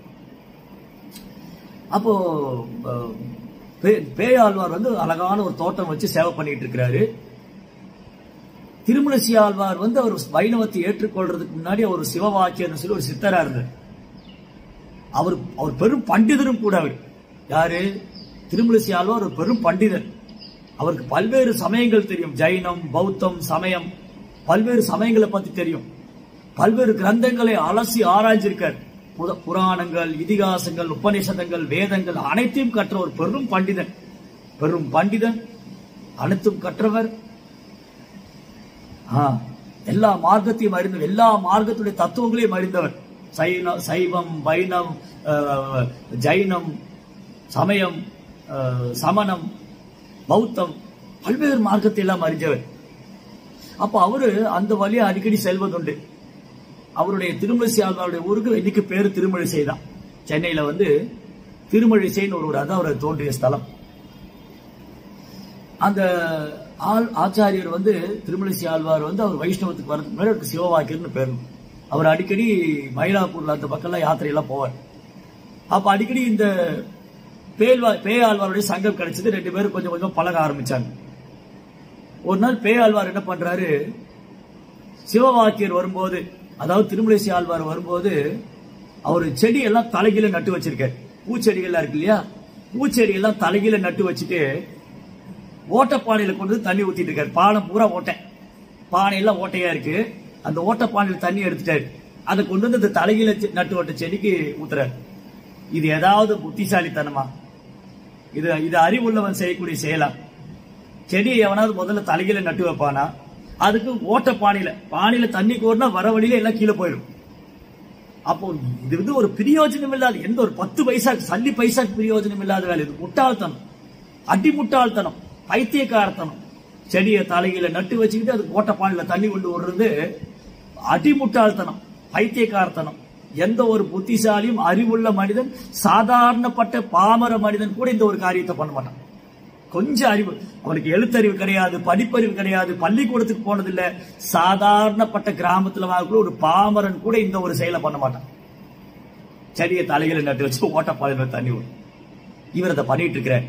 அப்போ அஹ், பே- பேயாழ்வார் வந்து அழகான ஒரு தோட்டம் வச்சு சேவை பண்ணிட்டு இருக்கிறாரு திருமலசி ஆழ்வார் வந்து அவர் வைணவத்தை ஏற்றுக்கொள்றதுக்கு முன்னாடி அவர் சிவவாக்கியர்னு சொல்லி ஒரு சித்தரா இருந்தார் அவர் அவர் பெரும் பண்டிதரும் கூட அவர் யாரு திருமலசி ஆழ்வார் ஒரு பெரும் பண்டிதர் அவருக்கு பல்வேறு சமயங்கள் தெரியும் ஜைனம் பௌத்தம் சமயம் பல்வேறு சமயங்களை பத்தி தெரியும் பல்வேறு கிரந்தங்களை அலசி ஆராய்ஞ்சிருக்கார் புத- புராணங்கள் இதிகாசங்கள் உபநிஷதங்கள் வேதங்கள் அனைத்தையும் கற்ற ஒரு பெரும் பண்டிதன் பெரும் பண்டிதன் அனைத்தும் கற்றவர் ஆ, எல்லா மார்க்கத்தையும் அறிந்தவர் எல்லா மார்க்கத்துடைய தத்துவங்களையும் அறிந்தவர் சைன சைவம் வைணவம் அஹ், ஜைனம் சமயம் அஹ், சமணம் பௌத்தம் பல்வேறு மார்க்கத்தை எல்லாம் அறிஞ்சவர் அப்ப அவரு அந்த வழியா அடிக்கடி செல்வதுண்டு அவருடைய திருமழிசை ஆழ்வாருடைய ஊருக்கு இன்னைக்கு பேரு திருமழிசை தான் சென்னையில வந்து திருமழிசைன்னு ஒரு ஊர் அதான் அவர் தோன்றிய ஸ்தலம் அந்த ஆள் ஆச்சாரியர் வந்து திருமலிசி ஆழ்வார் வந்து அவர் வைஷ்ணவத்துக்கு வரதுக்கு முன்னாடி அவருக்கு சிவவாக்கியர்னு பேர் அவர் அடிக்கடி மயிலாப்பூர்ல அந்த பக்கம்லாம் யாத்திரையெல்லாம் போவார் அப்ப அடிக்கடி இந்த பேல்வா பேயாழ்வாருடைய சங்கம் கிடைச்சது ரெண்டு பேரும் கொஞ்சம் கொஞ்சம் பழக ஆரம்பிச்சாங்க ஒரு நாள் பேயாழ்வார் என்ன பண்றாரு சிவவாக்கியர் வரும்போது அதாவது திருமலேசி ஆழ்வார் வரும்போது அவர் செடி எல்லாம் தலைகீழ நட்டு வச்சிருக்காரு பூச்செடிகள்லாம் இருக்கு இல்லையா பூச்செடி எல்லாம் தலைகீழ நட்டு வச்சுட்டு ஓட்டப்பானையில கொண்டு வந்து தண்ணி ஊத்திட்டு இருக்காரு பானை பூரா ஓட்டை பானையெல்லாம் ஓட்டையா இருக்கு அந்த ஓட்டப்பானையில தண்ணி எடுத்துட்டாரு அதை கொண்டு வந்து அந்த தலைகீழ செ- நட்டு ஓட்ட செடிக்கு ஊத்துறாரு இது ஏதாவது புத்திசாலித்தனமா இது இது அறிவுள்ளவன் செய்யக்கூடிய செயலா செடியை எவனாவது முதல்ல தலைகீழ நட்டு வைப்பானா அதுக்கு ஓட்ட பானையில பானையில தண்ணி கோரினா வர வழியில எல்லாம் கீழே போயிடும் அப்போ இது வந்து ஒரு பிரயோஜனம் இல்லாத எந்த ஒரு பத்து பைசா சல்லி பைசாக்கு பிரயோஜனம் இல்லாத வேலை இது முட்டாள்தனம் அடி முட்டாள்தனம் பைத்தியக்காரத்தனம் செடியை தலையில நட்டு வச்சுக்கிட்டு அதுக்கு ஓட்ட பானையில தண்ணி கொண்டு விடுறது அடி முட்டாள்தனம் பைத்தியக்காரத்தனம் எந்த ஒரு புத்திசாலியும் அறிவுள்ள மனிதன் சாதாரணப்பட்ட பாமர மனிதன் கூட இந்த ஒரு காரியத்தை பண்ண மாட்டான் கொஞ்சம் அறிவு அவனுக்கு எழுத்தறிவு கிடையாது படிப்பறிவு கிடையாது பள்ளிக்கூடத்துக்கு போனதில்ல சாதாரணப்பட்ட கிராமத்துல வாங்கக்கூடிய ஒரு பாமரன் கூட இந்த ஒரு செயலை பண்ண மாட்டான் செடியை தலையில நட்டு வச்சு ஓட்டப்பாதையில தண்ணி விடும் இவர் அதை பண்ணிட்டு இருக்கிறார்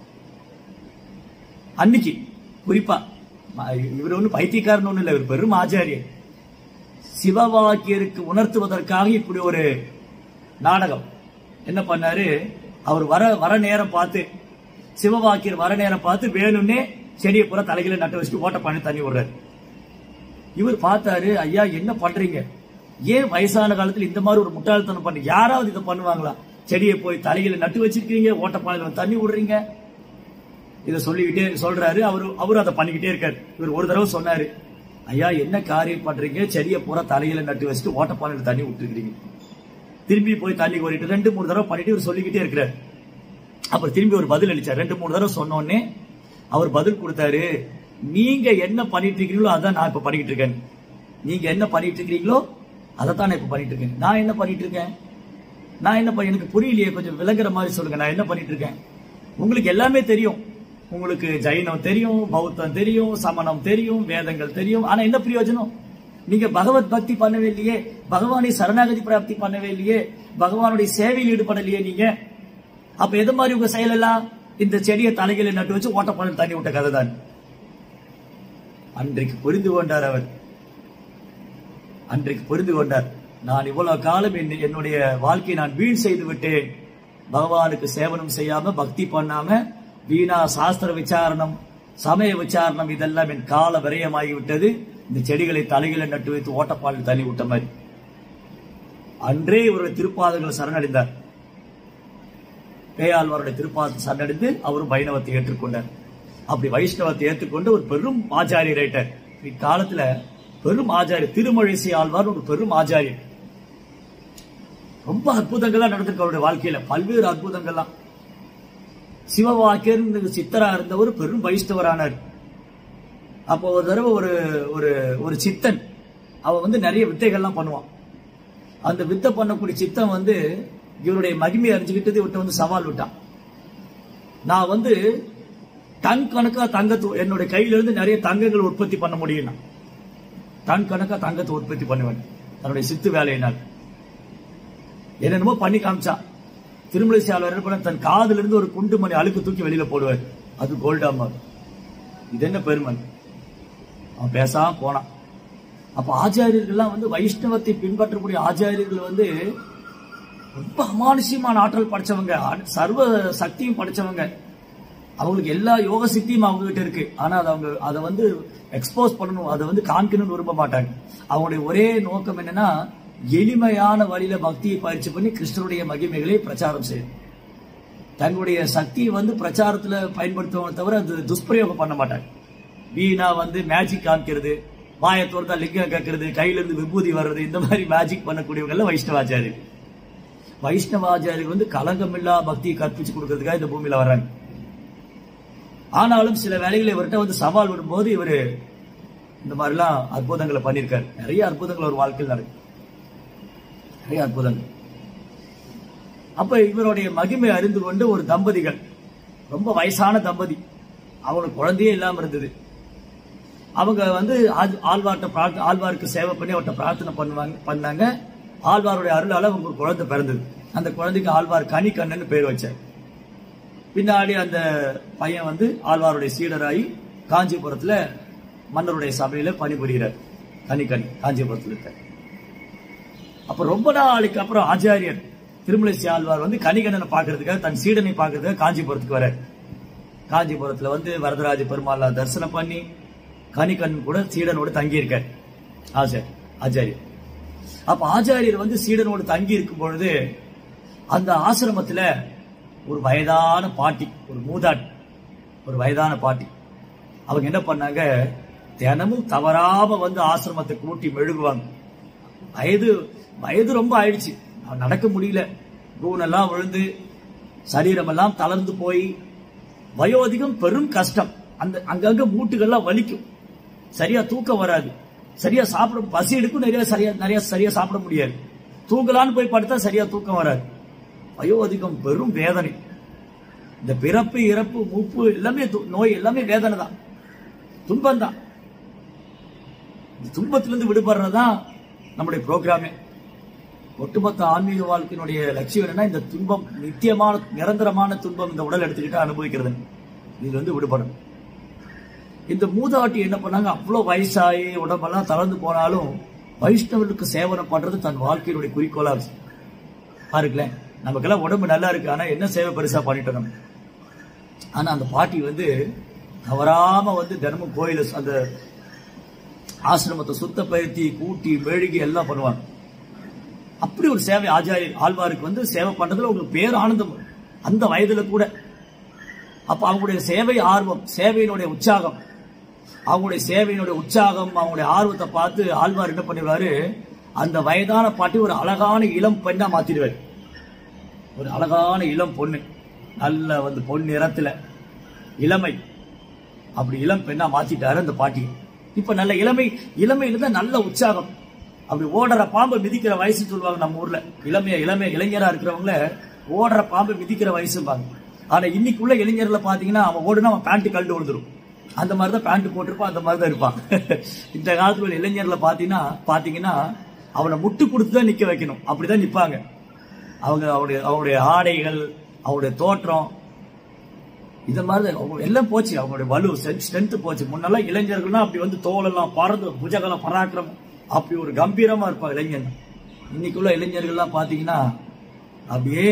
அன்னைக்கு குறிப்பா ம- இவர் ஒண்ணு பைத்தியக்காரன் ஒண்ணு இல்ல இவர் பெரும் ஆச்சாரியர் சிவவாக்கியருக்கு உணர்த்துவதற்காக இப்படி ஒரு நாடகம் என்ன பண்ணாரு அவர் வர வர நேரம் பார்த்து சிவவாக்கியர் வர நேரம் பார்த்து வேணும்னே செடியை பூரா தலையில நட்டு வச்சுட்டு ஓட்ட பண்ணி தண்ணி விடுறாரு இவர் பார்த்தாரு ஐயா என்ன பண்றீங்க ஏன் வயசான காலத்துல இந்த மாதிரி ஒரு முட்டாள்தனம் பண்ணி யாராவது இதை பண்ணுவாங்களா செடியை போய் தலையில நட்டு வச்சிருக்கீங்க ஓட்டப்பானையில தண்ணி விடுறீங்க இதை சொல்லிக்கிட்டே சொல்றாரு அவரு அவரு அதை பண்ணிக்கிட்டே இருக்காரு இவர் ஒரு தடவை சொன்னாரு ஐயா என்ன காரியம் பண்றீங்க செடியை பூரா தலையில நட்டு வச்சுட்டு ஓட்டப்பானையில தண்ணி விட்டுருக்கீங்க திரும்பி போய் தண்ணி கோரிட்டு ரெண்டு மூணு தடவை பண்ணிட்டு இவர் சொல்லிக்கிட்டே இருக்கிறார் அப்புறம் திரும்பி ஒரு பதில் அளிச்சார் ரெண்டு மூணு தடவை சொன்ன உடனே அவர் பதில் கொடுத்தாரு நீங்க என்ன பண்ணிட்டு இருக்கீங்களோ அதான் நான் இப்ப பண்ணிட்டு இருக்கேன் நீங்க என்ன பண்ணிட்டு இருக்கீங்களோ அதைத்தான் நான் இப்ப பண்ணிட்டு இருக்கேன் நான் என்ன பண்ணிட்டு இருக்கேன் நான் என்ன பண்ணி எனக்கு புரியலையே கொஞ்சம் விளங்குற மாதிரி சொல்லுங்க நான் என்ன பண்ணிட்டு இருக்கேன் உங்களுக்கு எல்லாமே தெரியும் உங்களுக்கு ஜைனம் தெரியும் பௌத்தம் தெரியும் சமணம் தெரியும் வேதங்கள் தெரியும் ஆனா என்ன பிரயோஜனம் நீங்க பகவத் பக்தி பண்ணவே இல்லையே பகவானை சரணாகதி பிராப்தி பண்ணவே இல்லையே பகவானுடைய சேவையில் ஈடுபடலையே நீங்க அப்ப எது மாதிரி உங்க செயல் எல்லாம் இந்த செடியை தலைகளை நட்டு வச்சு ஓட்டப்பானையில் தண்ணி விட்ட கதை தான் அன்றைக்கு புரிந்து கொண்டார் அவர் அன்றைக்கு புரிந்து கொண்டார் நான் இவ்வளவு காலம் என்னை- என்னுடைய வாழ்க்கையை நான் வீண் செய்து விட்டேன் பகவானுக்கு சேவனம் செய்யாம பக்தி பண்ணாம வீணா சாஸ்திர விசாரணம் சமய விசாரணம் இதெல்லாம் என் கால விரயமாகி விட்டது இந்த செடிகளை தலைகளை நட்டு வைத்து ஓட்டப்பாலில் தள்ளி விட்ட மாதிரி அன்றே இவருடைய திருப்பாதங்களை சரணடைந்தார் பேயாழ்வாருடைய திருப்பாதத்தை சரணடைந்து அவரும் வைணவத்தை ஏற்றுக்கொண்டார் அப்படி வைஷ்ணவத்தை ஏற்றுக்கொண்டு ஒரு பெரும் ஆச்சாரியர் ஆயிட்டார் இக்காலத்துல பெரும் ஆச்சாரியர் திருமழிசை ஆழ்வார் ஒரு பெரும் ஆச்சாரியர் ரொம்ப அற்புதங்கள்லாம் நடந்திருக்கு அவருடைய வாழ்க்கையில பல்வேறு அற்புதங்கள்லாம் சிவவாக்கியர் சித்தரா இருந்தவர் பெரும் வைஷ்ணவரானார் அப்போ ஒரு தடவை ஒரு ஒரு ஒரு சித்தன் அவன் வந்து நிறைய வித்தைகள்லாம் பண்ணுவான் அந்த வித்தை பண்ணக்கூடிய சித்தம் வந்து இவருடைய மகிமை அறிஞ்சுக்கிட்டது இவர்கிட்ட வந்து சவால் விட்டான் நான் வந்து டன் கணக்கா தங்கத்து என்னுடைய கையில இருந்து நிறைய தங்கங்கள் உற்பத்தி பண்ண முடியும் டன் கணக்கா தங்கத்தை உற்பத்தி பண்ணுவேன் தன்னுடைய சித்து வேலையினால் என்னென்னமோ பண்ணி காமிச்சான் திருமலை சாலை என்ன பண்ண தன் காதுல இருந்து ஒரு குண்டு மணி அழுக்கு தூக்கி வெளியில போடுவார் அது கோல்டா மாறும் இது என்ன பெருமை அவன் பேசாம போனான் அப்ப ஆச்சாரியர்கள்லாம் வந்து வைஷ்ணவத்தை பின்பற்றக்கூடிய ஆச்சாரியர்கள் வந்து ரொம்ப அமானுஷ்யமான ஆற்றல் படைச்சவங்க ஆ- சர்வ சக்தியும் படைச்சவங்க அவங்களுக்கு எல்லா யோக சக்தியும் அவங்க கிட்ட இருக்கு ஆனா அதை அவங்க அதை வந்து எக்ஸ்போஸ் பண்ணணும் அதை வந்து காமிக்கணும்னு விரும்ப மாட்டாங்க அவங்களுடைய ஒரே நோக்கம் என்னன்னா எளிமையான வழியில பக்தியை பயிற்சி பண்ணி கிருஷ்ணருடைய மகிமைகளை பிரச்சாரம் செய்யும் தங்களுடைய சக்தியை வந்து பிரச்சாரத்துல பயன்படுத்துவதை தவிர அது துஷ்பிரயோகம் பண்ண மாட்டாங்க வீணா வந்து மேஜிக் காமிக்கிறது வாயை தோர்த்தா லிங்கம் கேட்கறது கையில இருந்து விபூதி வர்றது இந்த மாதிரி மேஜிக் பண்ணக்கூடியவங்க எல்லாம் வைஷ்ணவாச்சாரியர் வைஷ்ணவாச்சாரியர் வந்து கலங்கமில்லா பக்தியை கற்பிச்சு கொடுக்கறதுக்காக இந்த பூமியில வர்றாங்க ஆனாலும் சில வேலைகளை இவர்கிட்ட வந்து சவால் விடும்போது இவரு இந்த மாதிரிலாம் அற்புதங்களை பண்ணியிருக்காரு நிறைய அற்புதங்கள் ஒரு வாழ்க்கையில் நடக்கும் நிறைய அற்புதங்கள் அப்ப இவருடைய மகிமை அறிந்து கொண்டு ஒரு தம்பதிகள் ரொம்ப வயசான தம்பதி அவங்களுக்கு குழந்தையே இல்லாம இருந்தது அவங்க வந்து ஆள்- ஆழ்வார்ட்ட பிரார்த்த ஆழ்வாருக்கு சேவை பண்ணி அவர்கிட்ட பிரார்த்தனை பண்ணுவாங்க பண்ணாங்க ஆழ்வாருடைய அருளால அவங்க ஒரு குழந்தை பிறந்தது அந்த குழந்தைக்கு ஆழ்வார் கனிக்கண்ணன் பேர் வச்சார் பின்னாடி அந்த பையன் வந்து ஆழ்வாருடைய சீடராகி காஞ்சிபுரத்துல மன்னருடைய சபையில பணிபுரிகிறார் கனிக்கணி காஞ்சிபுரத்துல இருக்கார் அப்ப ரொம்ப நாளைக்கு அப்புறம் ஆச்சாரியர் திருமலைசி ஆழ்வார் வந்து கனிகண்ணனை பார்க்கறதுக்காக தன் சீடனை பார்க்கறதுக்காக காஞ்சிபுரத்துக்கு வர காஞ்சிபுரத்துல வந்து வரதராஜ பெருமாளை தரிசனம் பண்ணி கனிகண் கூட சீடனோடு தங்கி இருக்கார் ஆச்சாரியர் ஆச்சாரியர் அப்ப ஆச்சாரியர் வந்து சீடனோடு தங்கி இருக்கும் பொழுது அந்த ஆசிரமத்துல ஒரு வயதான பாட்டி ஒரு மூதாட்டி ஒரு வயதான பாட்டி அவங்க என்ன பண்ணாங்க தினமும் தவறாம வந்து ஆசிரமத்தை கூட்டி மெழுகுவாங்க வயது வயது ரொம்ப ஆயிடுச்சு அவன் நடக்க முடியல கூனெல்லாம் விழுந்து சரீரமெல்லாம் தளர்ந்து போய் வயோதிகம் பெரும் கஷ்டம் அந்த அங்கங்க மூட்டுகள்லாம் வலிக்கும் சரியா தூக்கம் வராது சரியா சாப்பிட பசி எடுக்கும் நிறைய சரியா நிறைய சரியா சாப்பிட முடியாது தூங்கலான்னு போய் படுத்தா சரியா தூக்கம் வராது வயோதிகம் பெரும் வேதனை இந்த பிறப்பு இறப்பு மூப்பு எல்லாமே து- நோய் எல்லாமே வேதனை தான் துன்பம் தான் இந்த துன்பத்திலிருந்து விடுபடுறதுதான் நம்முடைய ப்ரோக்ராமே ஒட்டுமொத்த ஆன்மீக வாழ்க்கையினுடைய லட்சியம் என்னன்னா இந்த துன்பம் நித்தியமான நிரந்தரமான துன்பம் இந்த உடல் எடுத்துக்கிட்டு அனுபவிக்கிறது இதுல இருந்து விடுபடணும் இந்த மூதாட்டி என்ன பண்ணாங்க அவ்வளவு வயசாகி உடம்பெல்லாம் தளர்ந்து போனாலும் வைஷ்ணவர்களுக்கு சேவனம் பண்றது தன் வாழ்க்கையினுடைய குறிக்கோளா இருக்கு பாருங்களேன் நமக்கெல்லாம் உடம்பு நல்லா இருக்கு ஆனா என்ன சேவை பெருசா பண்ணிட்டோம் நம்ம ஆனா அந்த பாட்டி வந்து தவறாம வந்து தினமும் கோயில அந்த ஆசிரமத்தை சுத்தப்படுத்தி கூட்டி மெழுகி எல்லாம் பண்ணுவாங்க அப்படி ஒரு சேவை ஆச்சாரியர் ஆழ்வாருக்கு வந்து சேவை பண்றதுல உங்களுக்கு பேர் ஆனந்தம் அந்த வயதுல கூட அப்ப அவங்களுடைய சேவை ஆர்வம் சேவையினுடைய உற்சாகம் அவங்களுடைய சேவையினுடைய உற்சாகம் அவங்களுடைய ஆர்வத்தை பார்த்து ஆழ்வார் என்ன பண்ணிடுவாரு அந்த வயதான பாட்டி ஒரு அழகான இளம் பெண்ணா மாத்திடுவார் ஒரு அழகான இளம் பொண்ணு நல்ல வந்து பொன் நிறத்துல இளமை அப்படி இளம் பெண்ணா மாத்திட்டாரு அந்த பாட்டி இப்ப நல்ல இளமை இளமையில இருந்தா நல்ல உற்சாகம் அப்படி ஓடுற பாம்பை மிதிக்கிற வயசு சொல்லுவாங்க நம்ம ஊர்ல இளமைய இளமைய இளைஞரா இருக்கிறவங்கள ஓடுற பாம்பை மிதிக்கிற வயசும்பாங்க ஆனா இன்னைக்குள்ள இளைஞர்ல பாத்தீங்கன்னா அவன் ஓடுனா அவன் பேண்ட் கழண்டு விழுந்துரும் அந்த மாதிரி தான் பேண்ட் போட்டிருப்பான் அந்த மாதிரி தான் இருப்பான் இந்த காலத்துல உள்ள இளைஞர்ல பாத்தீங்கன்னா பாத்தீங்கன்னா அவனை முட்டு கொடுத்து தான் நிக்க வைக்கணும் அப்படிதான் நிப்பாங்க அவங்க அவருடைய அவருடைய ஆடைகள் அவருடைய தோற்றம் இந்த மாதிரி தான் அவங்க எல்லாம் போச்சு அவங்களுடைய வலு ஸ்ட்ரென்த் போச்சு முன்னெல்லாம் இளைஞர்கள்னா அப்படி வந்து தோலெல்லாம் பறந்து புஜகலம் பராக்கிரமம் அப்படி ஒரு கம்பீரமா இருப்பாங்க இளைஞர் இன்னைக்குள்ள இளைஞர்கள்லாம் பாத்தீங்கன்னா அப்படியே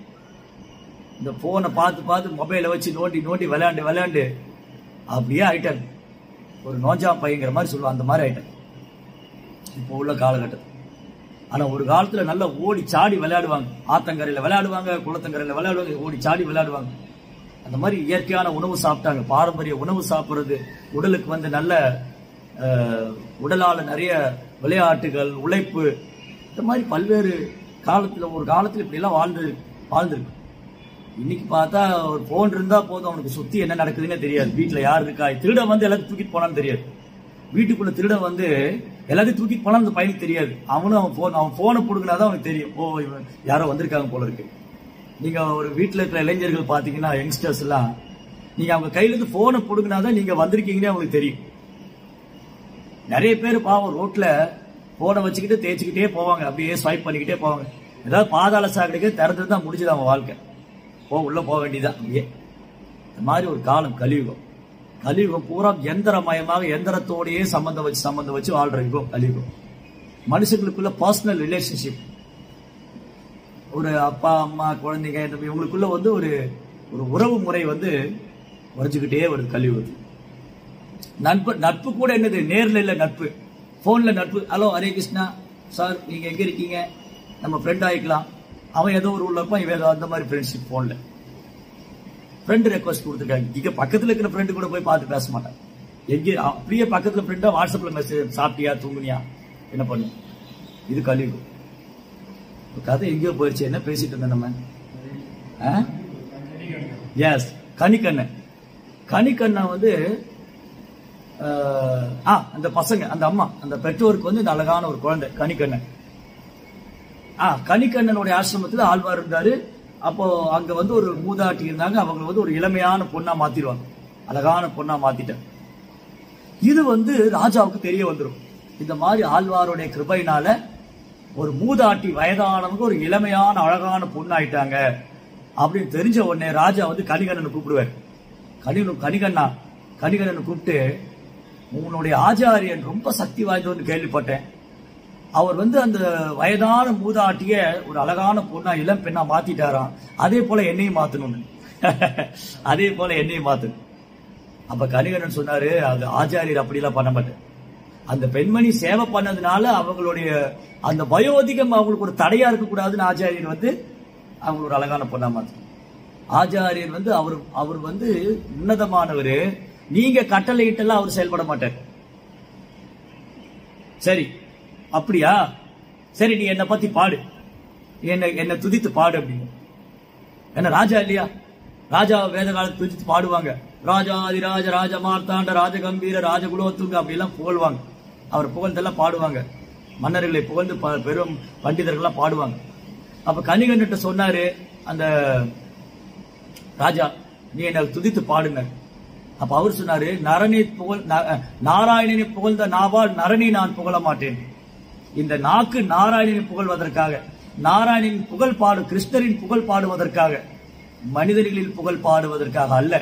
இந்த போனை பார்த்து பார்த்து மொபைலை வச்சு நோண்டி நோண்டி விளையாண்டு விளையாண்டு அப்படியே ஆயிட்டாங்க ஒரு நோஞ்சா பையங்கிற மாதிரி சொல்லுவாங்க அந்த மாதிரி ஆயிட்டாங்க இப்போ உள்ள காலகட்டத்தில் ஆனா ஒரு காலத்துல நல்லா ஓடி சாடி விளையாடுவாங்க ஆத்தங்கரையில விளையாடுவாங்க குளத்தங்கரையில விளையாடுவாங்க ஓடி சாடி விளையாடுவாங்க அந்த மாதிரி இயற்கையான உணவு சாப்பிட்டாங்க பாரம்பரிய உணவு சாப்பிடுறது உடலுக்கு வந்து நல்ல அஹ், உடலால நிறைய விளையாட்டுகள் உழைப்பு இந்த மாதிரி பல்வேறு காலத்துல ஒரு காலத்துல இப்படி எல்லாம் வாழ்ந்து வாழ்ந்துருக்கு இன்னைக்கு பார்த்தா ஒரு போன் இருந்தா போதும் அவனுக்கு சுத்தி என்ன நடக்குதுன்னே தெரியாது வீட்டுல யார் இருக்கா திருடன் வந்து எல்லாத்தையும் தூக்கிட்டு போனான்னு தெரியாது வீட்டுக்குள்ள திருடன் வந்து எல்லாத்தையும் தூக்கிட்டு போனா அந்த பையனுக்கு தெரியாது அவனும் அவன் போன் அவன் போனை பிடுங்கினாதான் அவனுக்கு தெரியும் ஓ இவன் யாரோ வந்திருக்காங்க போல இருக்கு நீங்க ஒரு வீட்டுல இருக்கிற இளைஞர்கள் பாத்தீங்கன்னா யங்ஸ்டர்ஸ் எல்லாம் நீங்க அவங்க கையில இருந்து போனை பிடுங்கினாதான் நீங்க வந்திருக்கீங்கன்னே அவங்களுக்கு தெரியும் நிறைய பேர் பாவம் ரோட்ல போனை வச்சுக்கிட்டு தேய்ச்சிக்கிட்டே போவாங்க அப்படியே ஸ்வைப் பண்ணிக்கிட்டே போவாங்க ஏதாவது பாதாள சாக்கடைக்கு திறந்து தான் முடிஞ்சது அவங்க வாழ்க்கை போ உள்ள போக வேண்டியதான் அப்படியே இந்த மாதிரி ஒரு காலம் கலியுகம் கலியுகம் பூரா எந்திரமயமாக எந்திரத்தோடையே சம்பந்தம் வச்சு சம்பந்தம் வச்சு வாழ்ற யுகம் கலியுகம் மனுஷங்களுக்குள்ள பர்சனல் ரிலேஷன்ஷிப் ஒரு அப்பா அம்மா குழந்தைங்க இந்த மாதிரி இவங்களுக்குள்ள வந்து ஒரு ஒரு உறவு முறை வந்து உறைஞ்சுக்கிட்டே வருது கலியுகத்தில் நட்பு நட்பு கூட என்னது நேர்ல இல்ல நட்பு போன்ல நட்பு ஹலோ ஹரே கிருஷ்ணா சார் நீங்க எங்க இருக்கீங்க நம்ம ஃப்ரெண்ட் ஆயிக்கலாம் அவன் ஏதோ ஒரு உள்ள இருப்பான் இவன் ஏதோ அந்த மாதிரி ஃப்ரெண்ட்ஷிப் போன்ல ஃப்ரெண்ட் ரெக்வஸ்ட் கொடுத்துருக்காங்க இங்க பக்கத்துல இருக்கிற ஃப்ரெண்டு கூட போய் பார்த்து பேச மாட்டான் எங்க அப்படியே பக்கத்துல ஃப்ரெண்டா வாட்ஸ்அப்ல மெசேஜ் சாப்பிட்டியா தூங்குனியா என்ன பண்ணு இது கலியுகம் இப்ப கதை எங்கேயோ போயிடுச்சு என்ன பேசிட்டு இருந்தோம் நம்ம எஸ் கனிக்கண்ணன் கனிக்கண்ணன் வந்து ஆஹ், ஆ அந்த பசங்க அந்த அம்மா அந்த பெற்றோருக்கு வந்து இந்த அழகான ஒரு குழந்தை கனிக்கண்ணன் ஆ கனிக்கண்ணனுடைய ஆசிரமத்துல ஆழ்வார் இருந்தாரு அப்போ அங்க வந்து ஒரு மூதாட்டி இருந்தாங்க அவங்க வந்து ஒரு இளமையான பொண்ணா மாத்திடுவாங்க அழகான பொண்ணா மாத்திட்டாங்க இது வந்து ராஜாவுக்கு தெரிய வந்துடும் இந்த மாதிரி ஆழ்வாருடைய கிருபையினால ஒரு மூதாட்டி வயதானவங்க ஒரு இளமையான அழகான பொண்ணாயிட்டாங்க அப்படின்னு தெரிஞ்ச உடனே ராஜா வந்து கணிகண்ணனை கூப்பிடுவார் கணிகன் கணிகண்ணா கணிகண்ணனை கூப்பிட்டு உன்னுடைய ஆச்சாரியன் ரொம்ப சக்தி வாய்ந்தவன்னு கேள்விப்பட்டேன் அவர் வந்து அந்த வயதான மூதாட்டிய ஒரு அழகான பொண்ணா இளம் பெண்ணா மாத்திட்டாராம் அதே போல என்னையும் மாத்தணும்னு அதே போல என்னையும் மாத்தணும் அப்ப கணிகண்ணன் சொன்னாரு அது ஆச்சாரியர் அப்படிலாம் பண்ண மாட்டேன் அந்த பெண்மணி சேவை பண்ணதுனால அவங்களுடைய அந்த வயோதிகம் அவங்களுக்கு ஒரு தடையா இருக்கக்கூடாதுன்னு ஆச்சாரியர் வந்து அவங்க ஒரு அழகான பொண்ணா மாத்தணும் ஆச்சாரியர் வந்து அவர் அவர் வந்து உன்னதமானவர் நீங்க கட்டளையிட்டெல்லாம் அவர் செயல்பட மாட்டார் சரி அப்படியா சரி நீ என்னை பத்தி பாடு என்ன என்னை துதித்து பாடு அப்படின்னு என்ன ராஜா இல்லையா ராஜா வேத காலத்து துதித்து பாடுவாங்க ராஜாதிராஜ ராஜ மார்த்தாண்ட ராஜகம்பீர ராஜகுலோத்துங்க அப்படிலாம் புகழ்வாங்க அவர் புகழ்ந்தெல்லாம் பாடுவாங்க மன்னர்களை புகழ்ந்து ப- பெரும் பண்டிதர்கள்லாம் பாடுவாங்க அப்ப கணிகன்கிட்ட சொன்னாரு அந்த ராஜா நீ என்ன துதித்து பாடுங்க அப்ப அவர் சொன்னாரு நரனை புகழ் ந- நாராயணனை புகழ்ந்த நாவால் நரனை நான் புகழ மாட்டேன் இந்த நாக்கு நாராயணனை புகழ்வதற்காக நாராயணனின் புகழ் பாடு கிருஷ்ணரின் புகழ் பாடுவதற்காக மனிதர்களில் புகழ் பாடுவதற்காக அல்ல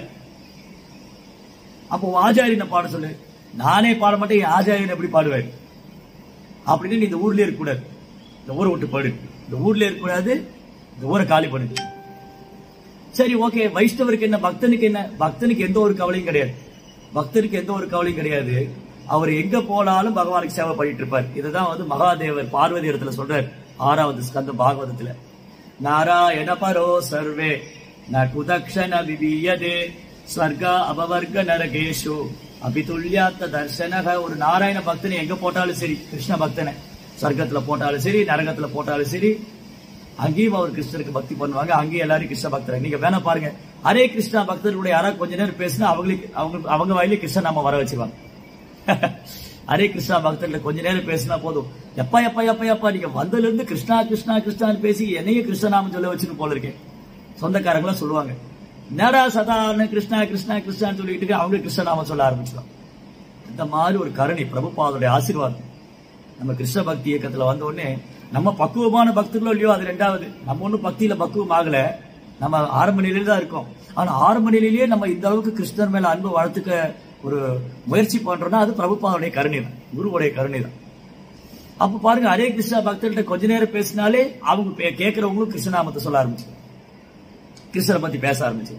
அப்போ உன் ஆச்சாரியனை பாட சொல்லு நானே பாட மாட்டேன் என் ஆச்சாரியன் எப்படி பாடுவேன் அப்படின்னு நீ இந்த ஊர்லயே இருக்கக்கூடாது இந்த ஊரை விட்டு பாடு இந்த ஊர்லயே இருக்கக்கூடாது இந்த ஊரை காலி பண்ணு சரி ஓகே வைஷ்ணவருக்கு என்ன பக்தனுக்கு என்ன பக்தனுக்கு எந்த ஒரு கவலையும் கிடையாது பக்தனுக்கு எந்த ஒரு கவலையும் கிடையாது அவர் எங்க போனாலும் பகவானுக்கு சேவை பண்ணிட்டு இருப்பார் இதுதான் வந்து மகாதேவர் பார்வதி இடத்துல சொல்றார் ஆறாவது ஸ்கந்த பாகவதத்துல நாராயண பரோ சர்வே ந குதக்ஷண விபீயதே ஸ்வர்க அபவர்க நரகேஷு அபிதுல்யாத்த தர்சனக ஒரு நாராயண பக்தனை எங்க போட்டாலும் சரி கிருஷ்ண பக்தனை சொர்க்கத்துல போட்டாலும் சரி நரகத்துல போட்டாலும் சரி அங்கேயும் அவர் கிருஷ்ணருக்கு பக்தி பண்ணுவாங்க அங்கேயும் எல்லாரும் கிருஷ்ண பக்தர் நீங்க வேணா பாருங்க ஹரே கிருஷ்ணா பக்தர்களுடைய யாராவது கொஞ்ச நேரம் பேசினா அவங்களுக்கு அவங்க அவங்க வாயிலே கிருஷ்ண நாம வர வச்சிருவாங்க ஹரே கிருஷ்ணா பக்தர்கள் கொஞ்ச நேரம் பேசினா போதும் எப்பா எப்பா எப்பா எப்பா நீங்க வந்ததுல இருந்து கிருஷ்ணா கிருஷ்ணா கிருஷ்ணான்னு பேசி என்னையும் கிருஷ்ணநாமம் சொல்ல வச்சுட்டு போல இருக்கேன் சொந்தக்காரங்களாம் சொல்லுவாங்க நேரா சதாரண கிருஷ்ணா கிருஷ்ணா கிருஷ்ணான்னு சொல்லிட்டு இருக்கு, அவங்க கிருஷ்ணநாமம் சொல்ல ஆரம்பிச்சிடும் இந்த மாதிரி ஒரு கருணை பிரபுபாதுடைய ஆசீர்வாதம் நம்ம கிருஷ்ண பக்தி இயக்கத்துல வந்த உடனே நம்ம பக்குவமான பக்தர்களோ இல்லையோ அது ரெண்டாவது நம்ம ஒண்ணும் பக்தியில பக்குவம் ஆகல நம்ம ஆரம்ப நிலையில தான் இருக்கோம் ஆனா ஆரம்ப நிலையிலேயே நம்ம இந்த அளவுக்கு கிருஷ்ணர் மேல அன்பு வளர்த்துக்க ஒரு முயற்சி பண்றோம்னா அது பிரபுபாவுடைய கருணை தான் குருவுடைய கருணை தான் அப்ப பாருங்க ஹரே கிருஷ்ணா பக்தர்கிட்ட கொஞ்ச நேரம் பேசினாலே அவங்க பே- கேட்கறவங்களும் கிருஷ்ணநாமத்தை சொல்ல ஆரம்பிச்சு கிருஷ்ணரை பத்தி பேச ஆரம்பிச்சு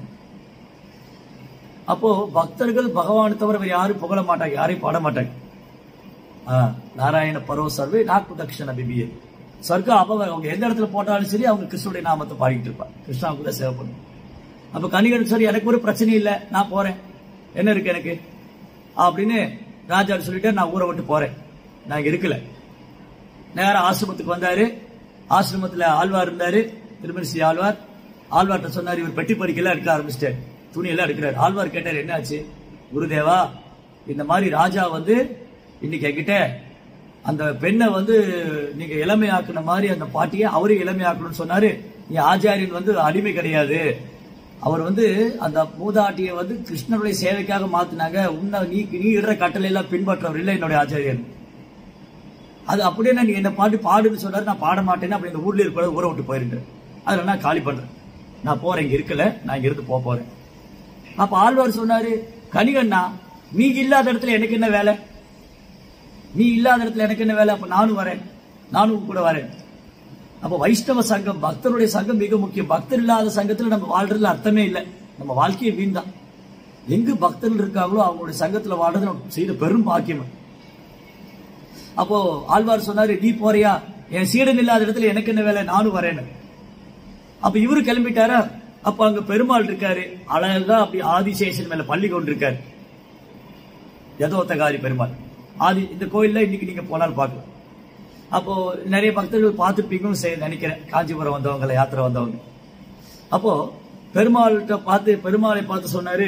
அப்போ பக்தர்கள் பகவானை தவிர வேற யாரும் புகழ மாட்டாங்க யாரையும் பாட மாட்டாங்க ஆ, நாராயண பரோ சர்வே நாக்கு தக்ஷண பிபியே சொர்க்கம் அப்ப அவங்க எந்த இடத்துல போட்டாலும் சரி அவங்க கிருஷ்ணனுடைய நாமத்தை பாடிட்டு இருப்பாங்க கிருஷ்ணாவுக்கு தான் சேவை பண்ணும் அப்ப கணிகன் சரி எனக்கு ஒரு பிரச்சனை இல்லை நான் போறேன் என்ன இருக்கு எனக்கு அப்படின்னு ராஜா சொல்லிட்டு நான் ஊரை விட்டு போறேன் நான் இங்க இருக்கல நேரா ஆசிரமத்துக்கு வந்தாரு ஆசிரமத்துல ஆழ்வார் இருந்தாரு திருமணிசி ஆழ்வார் ஆழ்வார்ட்ட சொன்னாரு இவர் பெட்டி பறிக்கெல்லாம் எடுக்க ஆரம்பிச்சிட்டாரு துணி எல்லாம் எடுக்கிறாரு ஆழ்வார் கேட்டாரு என்னாச்சு குருதேவா இந்த மாதிரி ராஜா வந்து இன்னைக்கு என்கிட்ட அந்த பெண்ணை வந்து நீங்க இளமையாக்குன மாதிரி அந்த பாட்டியை அவரே இளமையாக்கணும்னு சொன்னாரு நீ ஆச்சாரியன் வந்து அடிமை கிடையாது அவர் வந்து அந்த மூதாட்டியை வந்து கிருஷ்ணருடைய சேவைக்காக மாத்தினாங்க உன்னை நீ நீ இடுற கட்டளை எல்லாம் பின்பற்றவர் இல்லை என்னுடைய ஆச்சாரியன் அது அப்படியே நீ என்ன பாட்டு பாடுன்னு சொன்னாரு நான் பாட மாட்டேன்னு அப்படி இந்த ஊர்ல இருக்கிற ஊரை விட்டு போயிருந்தேன் அதில் நான் காலி பண்றேன் நான் போறேன் இங்க இருக்கல நான் இங்க இருந்து போக போறேன் அப்ப ஆழ்வார் சொன்னாரு கனிகண்ணா நீ இல்லாத இடத்துல எனக்கு என்ன வேலை நீ இல்லாத இடத்துல எனக்கு என்ன வேலை அப்ப நானும் வரேன் நானும் உன் கூட வரேன் அப்ப வைஷ்ணவ சங்கம் பக்தருடைய சங்கம் மிக முக்கியம் பக்தர் இல்லாத சங்கத்துல நம்ம வாழ்றதுல அர்த்தமே இல்லை நம்ம வாழ்க்கையை வீண் தான் எங்கு பக்தர்கள் இருக்காங்களோ அவங்களுடைய சங்கத்துல வாழ்றது நம்ம செய்த பெரும் பாக்கியம் அப்போ ஆழ்வார் சொன்னாரு நீ போறியா என் சீடன் இல்லாத இடத்துல எனக்கு என்ன வேலை நானும் வரேன்னு அப்ப இவரு கிளம்பிட்டாரா அப்ப அங்க பெருமாள் இருக்காரு அழகா அப்படி ஆதிசேஷன் மேல பள்ளி கொண்டு இருக்காரு யதோத்தகாரி பெருமாள் ஆதி இந்த கோயில்ல இன்னைக்கு நீங்க போனாலும் பார்க்கலாம் அப்போ நிறைய பக்தர்கள் பார்த்துருப்பீங்கன்னு செய்ய நினைக்கிறேன் காஞ்சிபுரம் வந்தவங்க யாத்திரை வந்தவங்க அப்போ பெருமாள்கிட்ட பார்த்து பெருமாளை பார்த்து சொன்னாரு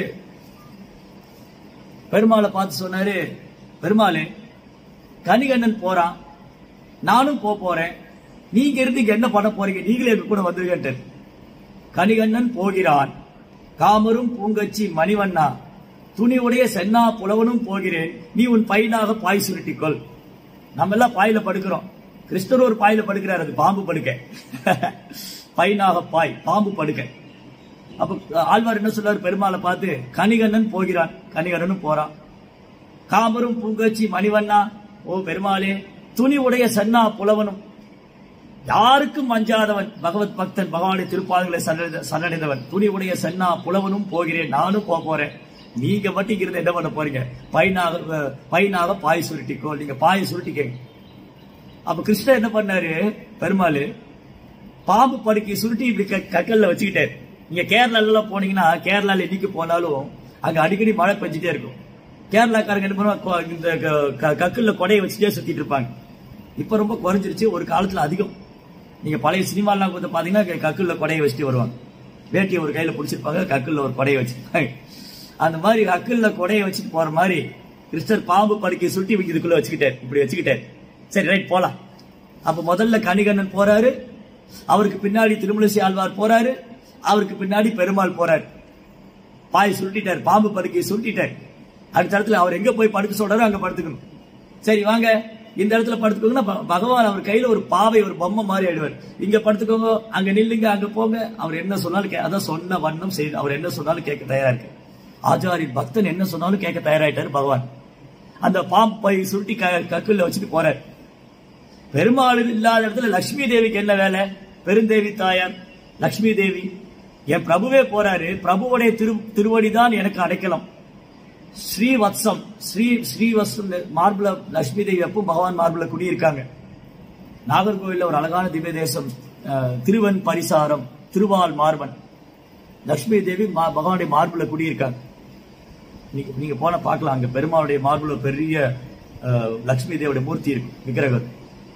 பெருமாளை பார்த்து சொன்னாரு பெருமாளே கனிகண்ணன் போறான் நானும் போக போறேன் நீங்க இருந்து இங்க என்ன பண்ண போறீங்க நீங்களே எங்க கூட வந்துருங்கன்ட்டு கனிகண்ணன் போகிறான் காமரும் பூங்கச்சி மணிவண்ணா துணிவுடைய சென்னா புலவனும் போகிறேன் நீ உன் பையனாக பாய் சுருட்டிக்கொள் நம்ம எல்லாம் பாயில படுக்கிறோம் கிறிஸ்தவர் ஒரு பாயில படுக்கிறார் அது பாம்பு படுக்க பையனாக பாய் பாம்பு படுக்க அப்ப ஆழ்வார் என்ன சொல்றாரு பெருமாளை பார்த்து கனிகண்ணன் போகிறான் கனிகண்ணனும் போறான் காமரும் பூங்கச்சி மணிவண்ணா ஓ பெருமாளே துணி உடைய சன்னா புலவனும் யாருக்கும் அஞ்சாதவன் பகவத் பக்தன் பகவானுடைய திருப்பாதங்களை சரணடைந்த- சரணடைந்தவன் துணி உடைய சன்னா புலவனும் போகிறேன் நானும் போக போறேன் நீங்க மட்டும் இருந்து என்ன பண்ண போறீங்க பையனாக அஹ், பையனாக பாய் சுருட்டிக்கோ நீங்க பாய் சுருட்டிக்கங்க அப்ப கிருஷ்ணர் என்ன பண்ணாரு பெருமாள் பாம்பு படுக்கை சுருட்டி இப்படி க- கக்கல்ல வச்சுக்கிட்டாரு நீங்க கேரளால எல்லாம் போனீங்கன்னா கேரளால இன்னைக்கு போனாலும் அங்க அடிக்கடி மழை பெஞ்சிட்டே இருக்கும் கேரளாக்காரங்க என்ன பண்ணுவாங்க கொ- இந்த க- க- கக்கல்ல கொடையை வச்சுட்டே சுத்திட்டு இருப்பாங்க இப்ப ரொம்ப குறைஞ்சிருச்சு ஒரு காலத்துல அதிகம் நீங்க பழைய சினிமாலாம் வந்து பாத்தீங்கன்னா க- கக்கல்ல கொடையை வச்சுட்டு வருவாங்க வேட்டியை ஒரு கையில பிடிச்சிருப்பாங்க கக்கல்ல ஒரு கொடையை வச்சிருப்பாங்க அந்த மாதிரி கக்கல்ல கொடையை வச்சுட்டு போற மாதிரி கிருஷ்ணர் பாம்பு படுக்கை சுருட்டி இதுக்குள்ள வச்சுக்கிட்டாரு இப்படி வச்சுக்கிட்டாரு சரி ரைட் போலாம் அப்ப முதல்ல கணிகண்ணன் போறாரு அவருக்கு பின்னாடி திருமலசி ஆழ்வார் போறாரு அவருக்கு பின்னாடி பெருமாள் போறாரு பாய் சுருட்டிட்டார் பாம்பு படுக்கையை சுருட்டிட்டார் அடுத்த இடத்துல அவர் எங்க போய் படுக்க சொல்றாரோ அங்க படுத்துக்கணும் சரி வாங்க இந்த இடத்துல படுத்துக்கோங்கன்னா ப- பகவான் அவர் கையில ஒரு பாவை ஒரு பொம்மை மாதிரி ஆயிடுவார் இங்க படுத்துக்கோங்க அங்க நில்லுங்க அங்க போங்க அவர் என்ன சொன்னாலும் கே- அதான் சொன்ன வண்ணம் செய்து அவர் என்ன சொன்னாலும் கேட்க தயாரா இருக்கு ஆச்சாரி பக்தன் என்ன சொன்னாலும் கேட்க தயாராயிட்டாரு பகவான் அந்த பாம்பு பை சுருட்டி க- கக்குள்ள வச்சுட்டு போறார் பெருமாள் இல்லாத இடத்துல லட்சுமி தேவிக்கு என்ன வேலை பெருந்தேவி தாயார் லட்சுமி தேவி என் பிரபுவே போறாரு பிரபுவுடைய திரு திருவடிதான் எனக்கு அடைக்கலம் ஸ்ரீவத்சம் ஸ்ரீ ஸ்ரீவத்சம் மார்பிள லட்சுமி தேவி எப்பவும் பகவான் மார்பிள குடியிருக்காங்க நாகர்கோவில்ல ஒரு அழகான திவ்ய தேசம் அஹ், திருவன் பரிசாரம் திருவால் மார்பன் லட்சுமி தேவி மா- பகவானுடைய மார்பிள குடியிருக்காங்க நீங்க நீங்க போன பார்க்கலாம் அங்க பெருமாளுடைய மார்பிள பெரிய அஹ், லட்சுமி தேவியோட மூர்த்தி இருக்கு விக்கிரகம்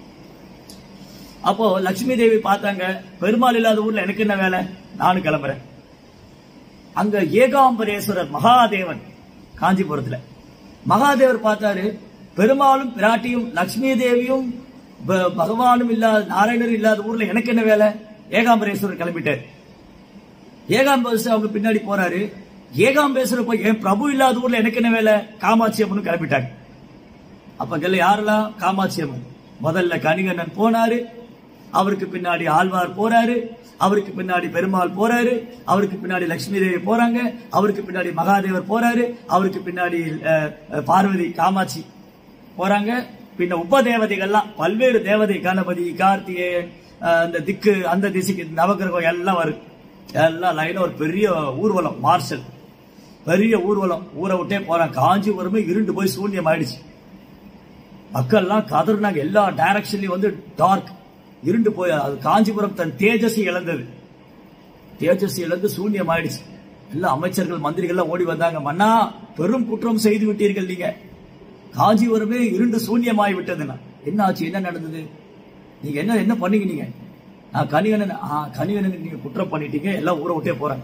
அப்போ லட்சுமி தேவி பார்த்தாங்க பெருமாள் இல்லாத ஊர்ல எனக்கு என்ன வேலை நானும் கிளம்புறேன் அங்க ஏகாம்பரேஸ்வரர் மகாதேவன் காஞ்சிபுரத்துல மகாதேவர் பார்த்தாரு பெருமாளும் பிராட்டியும் லட்சுமி தேவியும் ப- பகவானும் இல்லாத நாராயணரும் இல்லாத ஊர்ல எனக்கு என்ன வேலை ஏகாம்பரேஸ்வரர் கிளம்பிட்டார் ஏகாம்பரேஸ்வரர் அவங்க பின்னாடி போறாரு ஏகாம்பரேஸ்வரர் போய் என் பிரபு இல்லாத ஊர்ல எனக்கு என்ன வேலை காமாட்சி அம்மனும் கிளம்பிட்டாங்க அப்ப இதுல யாரெல்லாம் காமாட்சி அம்மன் முதல்ல கணிகண்ணன் போனாரு அவருக்கு பின்னாடி ஆழ்வார் போறாரு அவருக்கு பின்னாடி பெருமாள் போறாரு அவருக்கு பின்னாடி லட்சுமி தேவி போறாங்க அவருக்கு பின்னாடி மகாதேவர் போறாரு அவருக்கு பின்னாடி அஹ், அஹ், பார்வதி காமாட்சி போறாங்க பின்ன உபதேவதைகள்லாம் பல்வேறு தேவதை கணபதி கார்த்திகேயன் அஹ், அந்த திக்கு அந்த திசைக்கு நவகிரகம் எல்லாம் வரும் எல்லாம் லைனா ஒரு பெரிய ஊர்வலம் மார்ஷல் பெரிய ஊர்வலம் ஊரை விட்டே போறாங்க காஞ்சிபுரமே இருண்டு போய் சூன்யம் ஆயிடுச்சு மக்கள்லாம் கதறினாங்க எல்லா டைரக்ஷன்லயும் வந்து டார்க் இருண்டு போய் அது காஞ்சிபுரம் தன் தேஜஸை இழந்தது தேஜஸ் இழந்து சூன்யம் ஆயிடுச்சு எல்லா அமைச்சர்கள் மந்திரிகள்லாம் ஓடி வந்தாங்க மன்னா பெரும் குற்றம் செய்து விட்டீர்கள் நீங்க காஞ்சிபுரமே இருண்டு சூன்யமாய் விட்டதுன்னா என்ன ஆச்சு என்ன நடந்தது நீங்க என்ன என்ன பண்ணீங்க நீங்க நான் கனிகனன் ஆ கனிகனன் நீங்க குற்றம் பண்ணிட்டீங்க எல்லாம் ஊரை விட்டே போறாங்க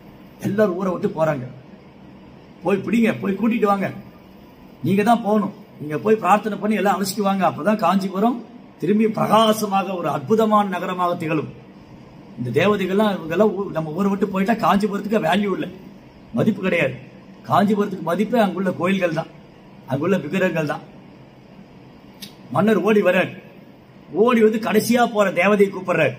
எல்லாரும் ஊரை விட்டு போறாங்க போய் பிடிங்க போய் கூட்டிட்டு வாங்க நீங்க தான் போகணும் நீங்க போய் பிரார்த்தனை பண்ணி எல்லாம் அழைச்சிட்டு வாங்க அப்பதான் காஞ்சிபுரம் திரும்பி பிரகாசமாக ஒரு அற்புதமான நகரமாக திகழும் இந்த தேவதைகள்லாம் இவங்கெல்லாம் ஊ- நம்ம ஊரை விட்டு போயிட்டா காஞ்சிபுரத்துக்கு வேல்யூ இல்லை மதிப்பு கிடையாது காஞ்சிபுரத்துக்கு மதிப்பே அங்குள்ள கோயில்கள் தான் அங்குள்ள விக்கிரகங்கள் தான் மன்னர் ஓடி வர்றார் ஓடி வந்து கடைசியா போற தேவதையை கூப்பிடுறார்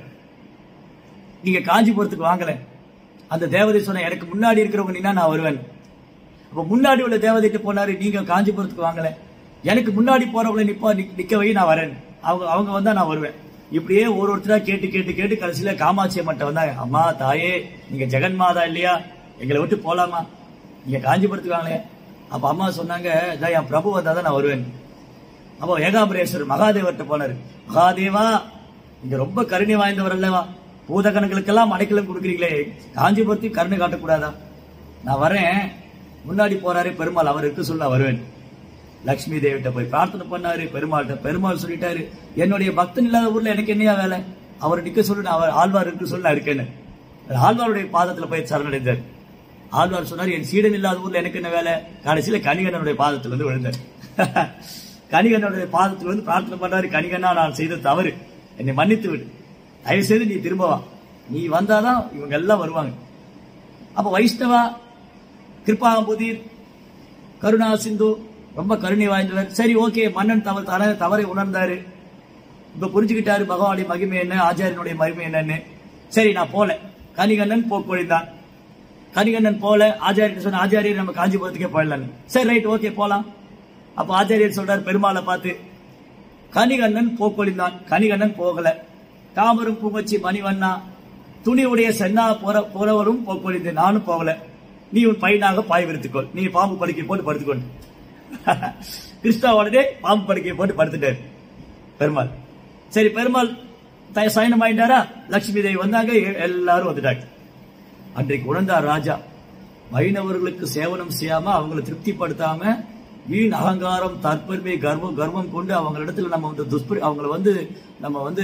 நீங்க காஞ்சிபுரத்துக்கு வாங்கல அந்த தேவதை சொன்ன எனக்கு முன்னாடி இருக்கிறவங்க நீனா நான் வருவேன் அப்ப முன்னாடி உள்ள தேவதைட்டு போனாரு நீங்க காஞ்சிபுரத்துக்கு வாங்கல எனக்கு முன்னாடி போறவங்களை நிப்பா நிக்க- நிக்க வை நான் வரேன் அவங்க அவங்க வந்தா நான் வருவேன் இப்படியே ஒரு ஒருத்தரா கேட்டு கேட்டு கேட்டு கடைசியில காமாட்சி அம்மன்ட்ட வந்தாங்க அம்மா தாயே நீங்க ஜெகன் மாதா இல்லையா எங்களை விட்டு போலாமா நீங்க காஞ்சிபுரத்துக்கு வாங்களே அப்ப அம்மா சொன்னாங்க "இதா என் பிரபு வந்தா தான் நான் வருவேன் அப்போ ஏகாம்பரேஸ்வரர் மகாதேவர்கிட்ட போனாரு மகாதேவா நீங்க ரொம்ப கருணை வாய்ந்தவர் அல்லவா பூதகணங்களுக்கெல்லாம் அடைக்கலம் கொடுக்குறீங்களே காஞ்சிபுரத்தையும் கருணை காட்டக்கூடாதா நான் வரேன் முன்னாடி போறாரு பெருமாள் அவர் இருக்க சொல்ல வருவேன் லக்ஷ்மி தேவிட்ட போய் பிரார்த்தனை பண்ணாரு பெருமாள்கிட்ட பெருமாள் சொல்லிட்டாரு என்னுடைய பக்தன் இல்லாத ஊர்ல எனக்கு என்னையா வேலை அவர் நிக்க சொல்லு நான் அவர் ஆழ்வார் இருக்கு சொல்ல இருக்கேன்னு ஆழ்வாருடைய பாதத்துல போய் சரணடைந்தார் ஆழ்வார் சொன்னார் என் சீடன் இல்லாத ஊர்ல எனக்கு என்ன வேலை கடைசியில கணிகண்ணனுடைய பாதத்துல வந்து விழுந்தார் கணிகண்ணனுடைய பாதத்துல வந்து பிரார்த்தனை பண்ணாரு கணிகண்ணா நான் செய்த தவறு என்னை மன்னித்து விடு தயவு செய்து நீ திரும்ப வா நீ வந்தாதான் இவங்க எல்லாம் வருவாங்க அப்ப வைஷ்ணவா கிருபாம்புதீர் கருணா சிந்து ரொம்ப கருணை வாய்ந்தவர் சரி ஓகே மன்னன் தவறு தர தவறை உணர்ந்தாரு இப்ப புரிஞ்சுக்கிட்டாரு பகவானுடைய மகிமை என்ன ஆச்சாரியனுடைய மகிமை என்னன்னு சரி நான் போல கனிகண்ணன் போக்கொழிந்தான் கனிகண்ணன் போல ஆச்சாரியன் சொன்ன ஆச்சாரியர் நம்ம காஞ்சிபுரத்துக்கே போயிடலான்னு சரி ரைட் ஓகே போலாம் அப்ப ஆச்சாரியர் சொல்றாரு பெருமாளை பார்த்து கனிகண்ணன் போக்கொழிந்தான் கனிகண்ணன் போகல தாமரும் பூமச்சி மணிவண்ணா துணியுடைய சென்னா போற போறவரும் போக்கொழிந்து நானும் போகல நீ உன் பையனாக பாய் விரித்துக்கொள் நீ பாம்பு படுக்கை போட்டு படுத்துக்கொண்டு கிருஷ்ணா உடனே பாம்பு படுக்கையை போட்டு படுத்துட்டாரு பெருமாள் சரி பெருமாள் த- சயனம் ஆயிட்டாரா லட்சுமி தேவி வந்தாங்க எ- எல்லாரும் வந்துட்டாங்க அன்றைக்கு உணர்ந்தார் ராஜா வைணவர்களுக்கு சேவனம் செய்யாம அவங்களை திருப்திப்படுத்தாம வீண் அகங்காரம் தற்பெருமை கர்வம் கர்வம் கொண்டு அவங்களிடத்துல நம்ம வந்து துஷ்பிர அவங்கள வந்து நம்ம வந்து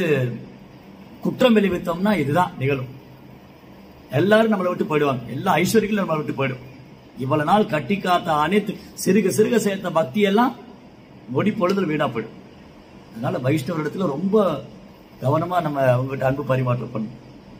குற்றம் விளைவித்தோம்னா இதுதான் நிகழும் எல்லாரும் நம்மளை விட்டு போயிடுவாங்க எல்லா ஐஸ்வர்யங்களும் நம்மளை விட்டு போயிடும் இவ்வளவு நாள் கட்டி காத்த அனைத்து சிறுக சிறுக சேர்த்த பக்தி எல்லாம் நொடி பொழுதுல வீணா போயிடும் அதனால வைஷ்ணவர் இடத்துல ரொம்ப கவனமா நம்ம அவங்ககிட்ட அன்பு பரிமாற்றம் பண்ணணும்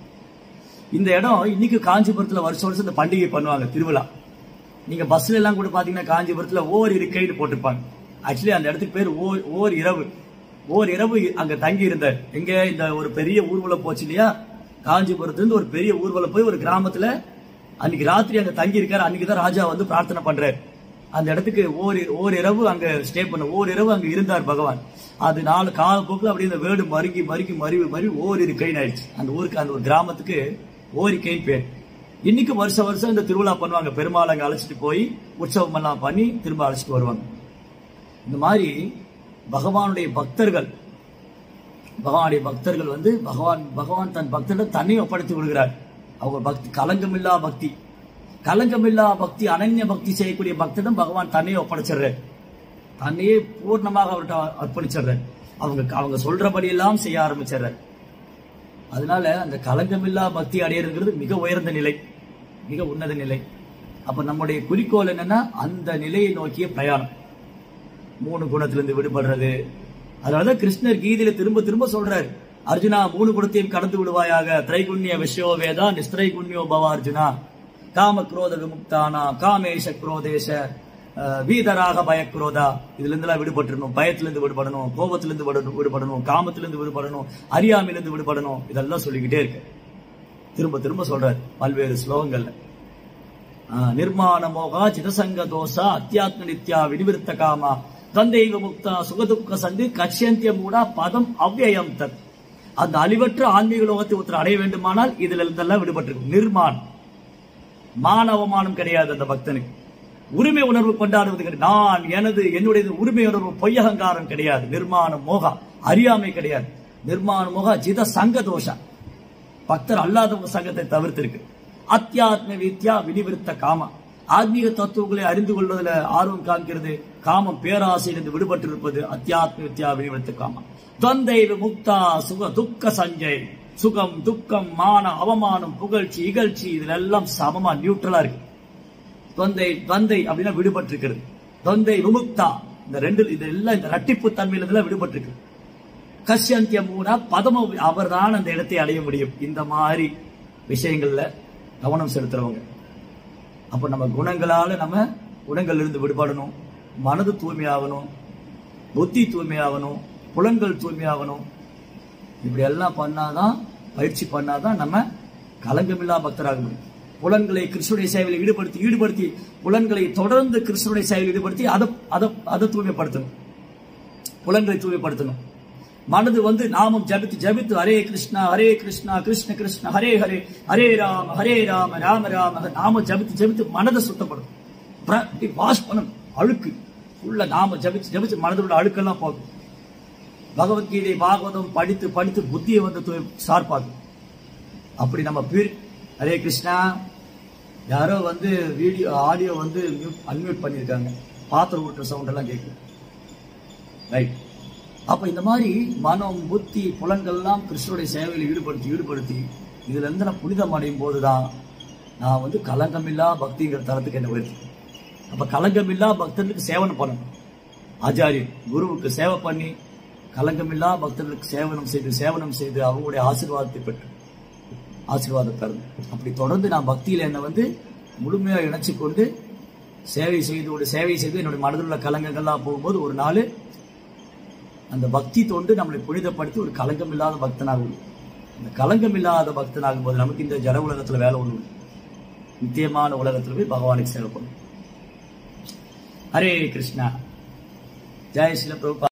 இந்த இடம் இன்னைக்கு காஞ்சிபுரத்துல வருஷம் வருஷம் இந்த பண்டிகை பண்ணுவாங்க திருவிழா நீங்க பஸ்ல எல்லாம் கூட பாத்தீங்கன்னா காஞ்சிபுரத்துல ஓர் இருக்கைன்னு போட்டிருப்பாங்க ஆக்சுவலி அந்த இடத்துக்கு பேர் ஓர் ஓர் இரவு ஓர் இரவு அங்க தங்கி இருந்தார் எங்க இந்த ஒரு பெரிய ஊர்வலம் போச்சு இல்லையா காஞ்சிபுரத்துல இருந்து ஒரு பெரிய ஊர்வலம் போய் ஒரு கிராமத்துல அன்னைக்கு ராத்திரி அங்க தங்கி இருக்காரு அன்னைக்கு தான் ராஜா வந்து பிரார்த்தனை பண்றாரு அந்த இடத்துக்கு ஓர் ஓர் இரவு அங்க ஸ்டே பண்ண ஓர் இரவு அங்க இருந்தார் பகவான் அது நாலு காலப்போக்கில் அப்படியே இந்த வேர்டு மறுக்கி மறுக்கி மருவி மருவி ஓர் இருக்கைன்னு ஆயிடுச்சு அந்த ஊருக்கு அந்த ஒரு கிராமத்துக்கு ஓரிக்கைன்னு பேர் இன்னைக்கு வருஷம் வருஷம் இந்த திருவிழா பண்ணுவாங்க பெருமாள் அங்க அழைச்சிட்டு போய் உற்சவம் எல்லாம் பண்ணி திரும்ப அழைச்சிட்டு வருவாங்க இந்த மாதிரி பகவானுடைய பக்தர்கள் பகவானுடைய பக்தர்கள் வந்து பகவான் பகவான் தன் பக்தர்கள் தன்னை ஒப்படைத்து விடுகிறார் அவங்க பக்தி கலங்கமில்லா பக்தி கலங்கமில்லா பக்தி அனன்ய பக்தி செய்யக்கூடிய பக்தரிடம் பகவான் தன்னையே ஒப்படைச்சிடுறார் தன்னையே பூர்ணமாக அவர்கிட்ட அர்ப்பணிச்சிடுறார் அவங்க அவங்க சொல்றபடி எல்லாம் செய்ய ஆரம்பிச்சிடுறார் அதனால அந்த கலங்கமில்லா பக்தி அடையிறதுங்கிறது மிக உயர்ந்த நிலை மிக உன்னத நிலை அப்ப நம்முடைய குறிக்கோள் என்னன்னா அந்த நிலையை நோக்கிய பிரயாணம் மூணு குணத்திலிருந்து விடுபடுறது அதனாலதான் கிருஷ்ணர் கீதையில திரும்ப திரும்ப சொல்றாரு அர்ஜுனா மூணு குணத்தையும் கடந்து விடுவாயாக திரைகுண்ய விஷயோ வேதா நிஸ்திரைகுண்யோ பவ அர்ஜுனா காம குரோத விமுக்தானா காமேஷ குரோதேஷ அஹ், வீதராக பயக்குரோதா இதுல இருந்தெல்லாம் விடுபட்டுறணும் பயத்திலிருந்து விடுபடணும் கோபத்திலிருந்து விடு- விடுபடணும் காமத்திலிருந்து விடுபடணும் அறியாமையிலிருந்து விடுபடணும் இதெல்லாம் சொல்லிக்கிட்டே இருக்கு திரும்ப திரும்ப சொல்றாரு பல்வேறு ஸ்லோகங்கள்ல ஆஹ், நிர்மாண மோகா சிதசங்க தோசா அத்தியாத்ம நித்யா வினிவிருத்த காமா தந்தைவ முக்தா சுகதுக்க சந்தி கட்சியந்திய மூடா பதம் அவ்யயம் தத் அந்த அழிவற்ற ஆன்மீக லோகத்தை ஒருத்தர் அடைய வேண்டுமானால் இதுல இருந்தெல்லாம் விடுபட்டிருக்கும் நிர்மாணம் மானவமானம் கிடையாது அந்த பக்தனுக்கு உரிமை உணர்வு கொண்டாடுவது கிடையாது நான் எனது என்னுடையது உரிமை உணர்வு பொய்யகங்காரம் கிடையாது நிர்மாணம் மோகா அறியாமை கிடையாது நிர்மாண மோகா ஜித சங்க தோஷா பக்தர் அல்லாதவங்க சங்கத்தை தவிர்த்திருக்கு அத்தியாத்ம வித்யா வினிவிருத்த காமம் ஆத்மீக தத்துவங்களை அறிந்து கொள்வதில் ஆர்வம் காண்கிறது காமம் பேராசையிலிருந்து விடுபட்டிருப்பது அத்தியாத்ம வித்யா வினிவிருத்த காமம் தொந்தை முக்தா சுக துக்க சஞ்சய் சுகம் துக்கம் மான அவமானம் புகழ்ச்சி இகழ்ச்சி இதுல எல்லாம் சமமா நியூட்ரலா இருக்கு தொந்தை தொந்தை அப்படின்னா விடுபட்டிருக்கிறது தொந்தை விமுக்தா இந்த ரெண்டு இது எல்லாம் இந்த ரட்டிப்பு தன்மையில இதெல்லாம் விடுபட்டிருக்கு கஷ்யந்திய மூனா பதம அவர்தான் அந்த இடத்தை அடைய முடியும் இந்த மாதிரி விஷயங்கள்ல கவனம் செலுத்துறவங்க அப்ப நம்ம குணங்களால நம்ம குணங்கள்ல இருந்து விடுபடணும் மனது தூய்மையாகணும் புத்தி தூய்மையாகணும் புலன்கள் தூய்மையாகணும் இப்படி எல்லாம் பண்ணாதான் பயிற்சி பண்ணாதான் நம்ம கலங்கமில்லா பக்தராக முடியும் புலன்களை கிருஷ்ணனுடைய சேவையில் ஈடுபடுத்தி ஈடுபடுத்தி புலன்களை தொடர்ந்து கிருஷ்ணனுடைய சேவையில் ஈடுபடுத்தி அதை அதை அதை தூய்மைப்படுத்தணும் புலன்களை தூய்மைப்படுத்தணும் மனது வந்து நாமம் ஜபித்து ஜபித்து ஹரே கிருஷ்ணா ஹரே கிருஷ்ணா கிருஷ்ண கிருஷ்ண ஹரே ஹரே ஹரே ராம ஹரே ராம ராம ராம நாம ஜபித்து ஜபித்து மனதை சுத்தப்படும் வாஷ் பண்ணணும் அழுக்கு உள்ள நாம ஜபிச்சு ஜபிச்சு மனதோட அழுக்கெல்லாம் போகும் பகவத்கீதை பாகவதம் படித்து படித்து புத்தியை வந்து ஷார்ப்பாகும் அப்படி நம்ம பீர் ஹரே கிருஷ்ணா யாரோ வந்து வீடியோ ஆடியோ வந்து அன்மியூட் பண்ணியிருக்காங்க பாத்திரம் ஊட்டுற சவுண்ட் எல்லாம் கேட்கும் ரைட் அப்ப இந்த மாதிரி மனம் புத்தி புலன்கள்லாம் கிருஷ்ணனுடைய சேவையில் ஈடுபடுத்தி ஈடுபடுத்தி இதுல இருந்து நான் புனிதம் அடையும் போதுதான் நான் வந்து கலங்கமில்லா பக்திங்கிற தரத்துக்கு என்ன உயர்த்தி அப்ப கலங்கமில்லா பக்தர்களுக்கு சேவனம் பண்ணணும் ஆச்சாரியன் குருவுக்கு சேவை பண்ணி கலங்கமில்லா பக்தர்களுக்கு சேவனம் செய்து சேவனம் செய்து அவங்களுடைய ஆசீர்வாதத்தை பெற்று ஆசீர்வாதம் தரணும் அப்படி தொடர்ந்து நான் பக்தியில என்னை வந்து முழுமையா இணைச்சு கொண்டு சேவை செய்து ஒரு சேவை செய்து என்னுடைய மனதில் உள்ள கலங்கங்கள்லாம் போகும்போது ஒரு நாள் அந்த பக்தி தொண்டு நம்மளை புனிதப்படுத்தி ஒரு கலங்கம் இல்லாத பக்தனாகும் அந்த கலங்கம் இல்லாத பக்தனாகும் போது நமக்கு இந்த ஜட உலகத்துல வேலை ஒண்ணு உண்டு. நித்தியமான உலகத்துல போய் பகவானுக்கு சேவை பண்ணும் ஹரே கிருஷ்ணா ஜெய் ஸ்ரீல பிரபு